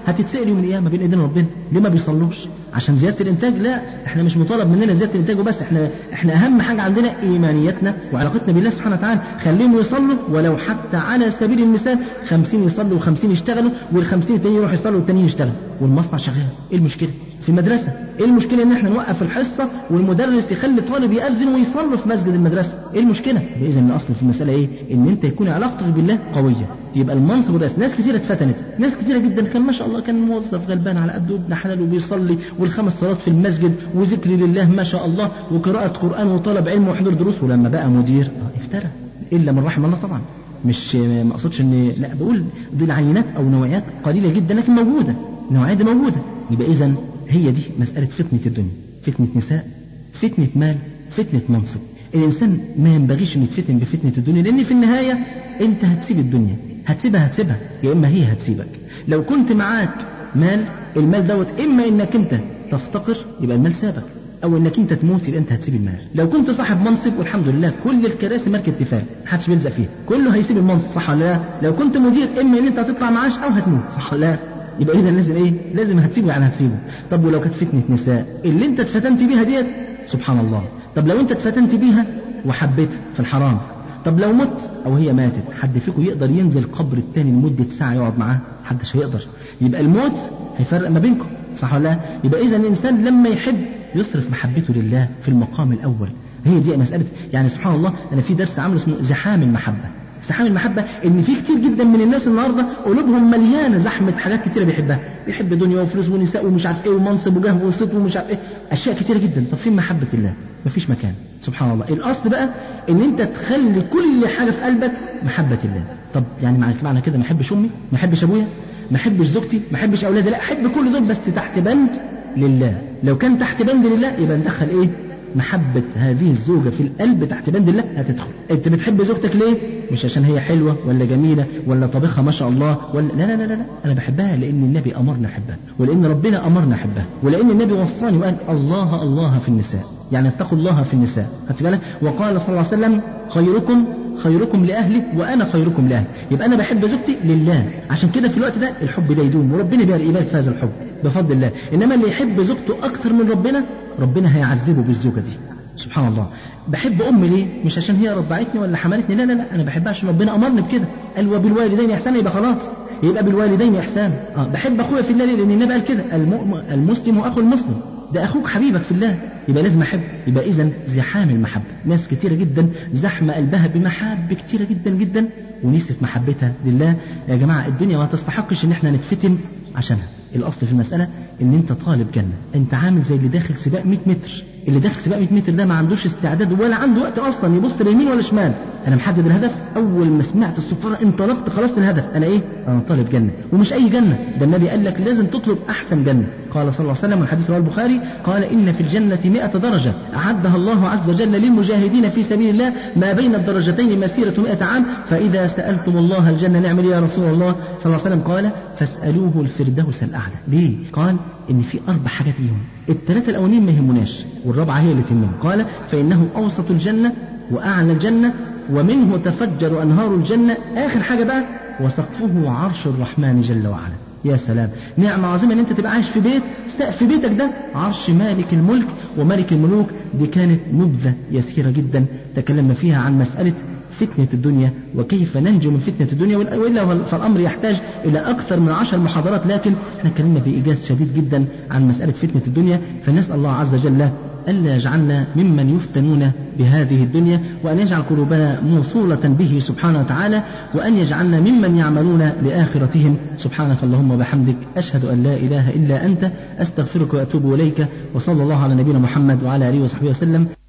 هتتسال يوم القيامه بين ايدين ربنا ليه ما بيصلوش عشان زياده الانتاج لا احنا مش مطالب مننا زياده الانتاج وبس احنا احنا اهم حاجه عندنا ايمانيتنا وعلاقتنا بالله سبحانه وتعالى خليهم يصلوا ولو حتى على سبيل المثال 50 يصلوا و50 يشتغلوا وال50 التانيين يروحوا يصلوا والتانيين يشتغلوا والمصنع شغال ايه المشكله في المدرسة ايه المشكلة ان احنا نوقف الحصة والمدرس يخلي الطالب يأذن ويصلي في مسجد المدرسة ايه المشكلة اذا الاصل في المسألة ايه ان انت يكون علاقتك بالله قوية يبقى المنصب والرئاسة ناس كثيرة اتفتنت ناس كثيرة جدا كان ما شاء الله كان موظف غلبان على قده ابن حلال وبيصلي والخمس صلوات في المسجد وذكر لله ما شاء الله وقراءة قرآن وطلب علم وحضور دروس ولما بقى مدير اه افترى الا من رحم الله طبعا مش ما اقصدش ان لا بقول دي العينات او نوعيات قليله جدا لكن موجوده النوعيات دي موجوده يبقى اذا هي دي مسألة فتنة الدنيا فتنة نساء فتنة مال فتنة منصب الإنسان ما ينبغيش أن يتفتن بفتنة الدنيا لأن في النهاية أنت هتسيب الدنيا هتسيبها هتسيبها يا إما هي هتسيبك لو كنت معاك مال المال دوت إما إنك أنت تفتقر يبقى المال سابك او انك انت تموت يبقى انت هتسيب المال لو كنت صاحب منصب والحمد لله كل الكراسي ماركه اتفاق محدش بيلزق فيها كله هيسيب المنصب صح ولا لا لو كنت مدير اما ان انت هتطلع معاش او هتموت صح ولا لا يبقى اذا لازم ايه لازم هتسيبه يعني هتسيبه طب ولو كانت فتنه نساء اللي انت اتفتنت بيها ديت سبحان الله طب لو انت اتفتنت بيها وحبيتها في الحرام طب لو مت او هي ماتت حد فيكم يقدر ينزل قبر التاني لمده ساعه يقعد معاه محدش هيقدر يبقى الموت هيفرق ما بينكم صح ولا لا يبقى اذا الانسان لما يحب يصرف محبته لله في المقام الاول هي دي مساله يعني سبحان الله انا في درس عامله اسمه زحام المحبه زحام المحبة إن في كتير جدا من الناس النهاردة قلوبهم مليانة زحمة حاجات كتيرة بيحبها بيحب دنيا وفلوس ونساء ومش عارف إيه ومنصب وجاه وصيت ومش عارف إيه أشياء كتيرة جدا طب فين محبة الله مفيش مكان سبحان الله الأصل بقى إن أنت تخلي كل حاجة في قلبك محبة الله طب يعني معنى معنى كده ما أحبش أمي ما أحبش أبويا ما أحبش زوجتي ما أحبش أولادي لا أحب كل دول بس تحت بند لله لو كان تحت بند لله يبقى ندخل إيه محبة هذه الزوجة في القلب تحت بند الله هتدخل انت بتحب زوجتك ليه مش عشان هي حلوة ولا جميلة ولا طبخها ما شاء الله ولا لا لا لا لا انا بحبها لان النبي امرنا احبها ولان ربنا امرنا احبها ولان النبي وصاني وقال الله الله في النساء يعني اتقوا الله في النساء خدت بالك وقال صلى الله عليه وسلم خيركم خيركم لأهلي وأنا خيركم لأهلي يبقى أنا بحب زوجتي لله عشان كده في الوقت ده الحب ده يدوم وربنا يبارك في هذا الحب بفضل الله إنما اللي يحب زوجته أكتر من ربنا ربنا هيعذبه بالزوجة دي سبحان الله بحب امي ليه مش عشان هي رضعتني ولا حملتني لا لا لا انا بحبها عشان ربنا امرني بكده قال وبالوالدين احسانا يبقى خلاص يبقى بالوالدين احسان اه بحب اخويا في الله ليه لان النبي قال كده المسلم اخو المسلم ده اخوك حبيبك في الله يبقى لازم احب يبقى اذا زحام المحبه ناس كتيره جدا زحمه قلبها بمحاب كتيره جدا جدا ونسيت محبتها لله يا جماعه الدنيا ما تستحقش ان احنا نتفتن عشانها الاصل في المساله ان انت طالب جنه انت عامل زي اللي داخل سباق 100 متر اللي داخل سباق 100 متر ده ما عندوش استعداد ولا عنده وقت اصلا يبص ليمين ولا شمال انا محدد الهدف اول ما سمعت الصفاره انطلقت خلصت الهدف انا ايه انا طالب جنه ومش اي جنه ده النبي قال لك لازم تطلب احسن جنه قال صلى الله عليه وسلم والحديث رواه البخاري قال ان في الجنه 100 درجه اعدها الله عز وجل للمجاهدين في سبيل الله ما بين الدرجتين مسيره 100 عام فاذا سالتم الله الجنه نعمل يا رسول الله صلى الله عليه وسلم قال فاسالوه الفردوس الاعلى ليه قال ان في اربع حاجات ليهم الثلاثه الاولين ما يهمناش والرابعه هي اللي تهمهم قال فانه اوسط الجنه واعلى الجنه ومنه تفجر انهار الجنه اخر حاجه بقى وسقفه عرش الرحمن جل وعلا يا سلام نعمة عظيمة ان انت تبقى عايش في بيت سقف بيتك ده عرش مالك الملك وملك الملوك دي كانت نبذة يسيرة جدا تكلمنا فيها عن مسألة فتنة الدنيا وكيف ننجو من فتنة الدنيا وإلا فالأمر يحتاج إلى أكثر من عشر محاضرات لكن احنا اتكلمنا بإيجاز شديد جدا عن مسألة فتنة الدنيا فنسأل الله عز وجل ألا يجعلنا ممن يفتنون بهذه الدنيا وأن يجعل قلوبنا موصولة به سبحانه وتعالى وأن يجعلنا ممن يعملون لآخرتهم سبحانك اللهم وبحمدك أشهد أن لا إله إلا أنت أستغفرك وأتوب إليك وصلى الله على نبينا محمد وعلى آله وصحبه وسلم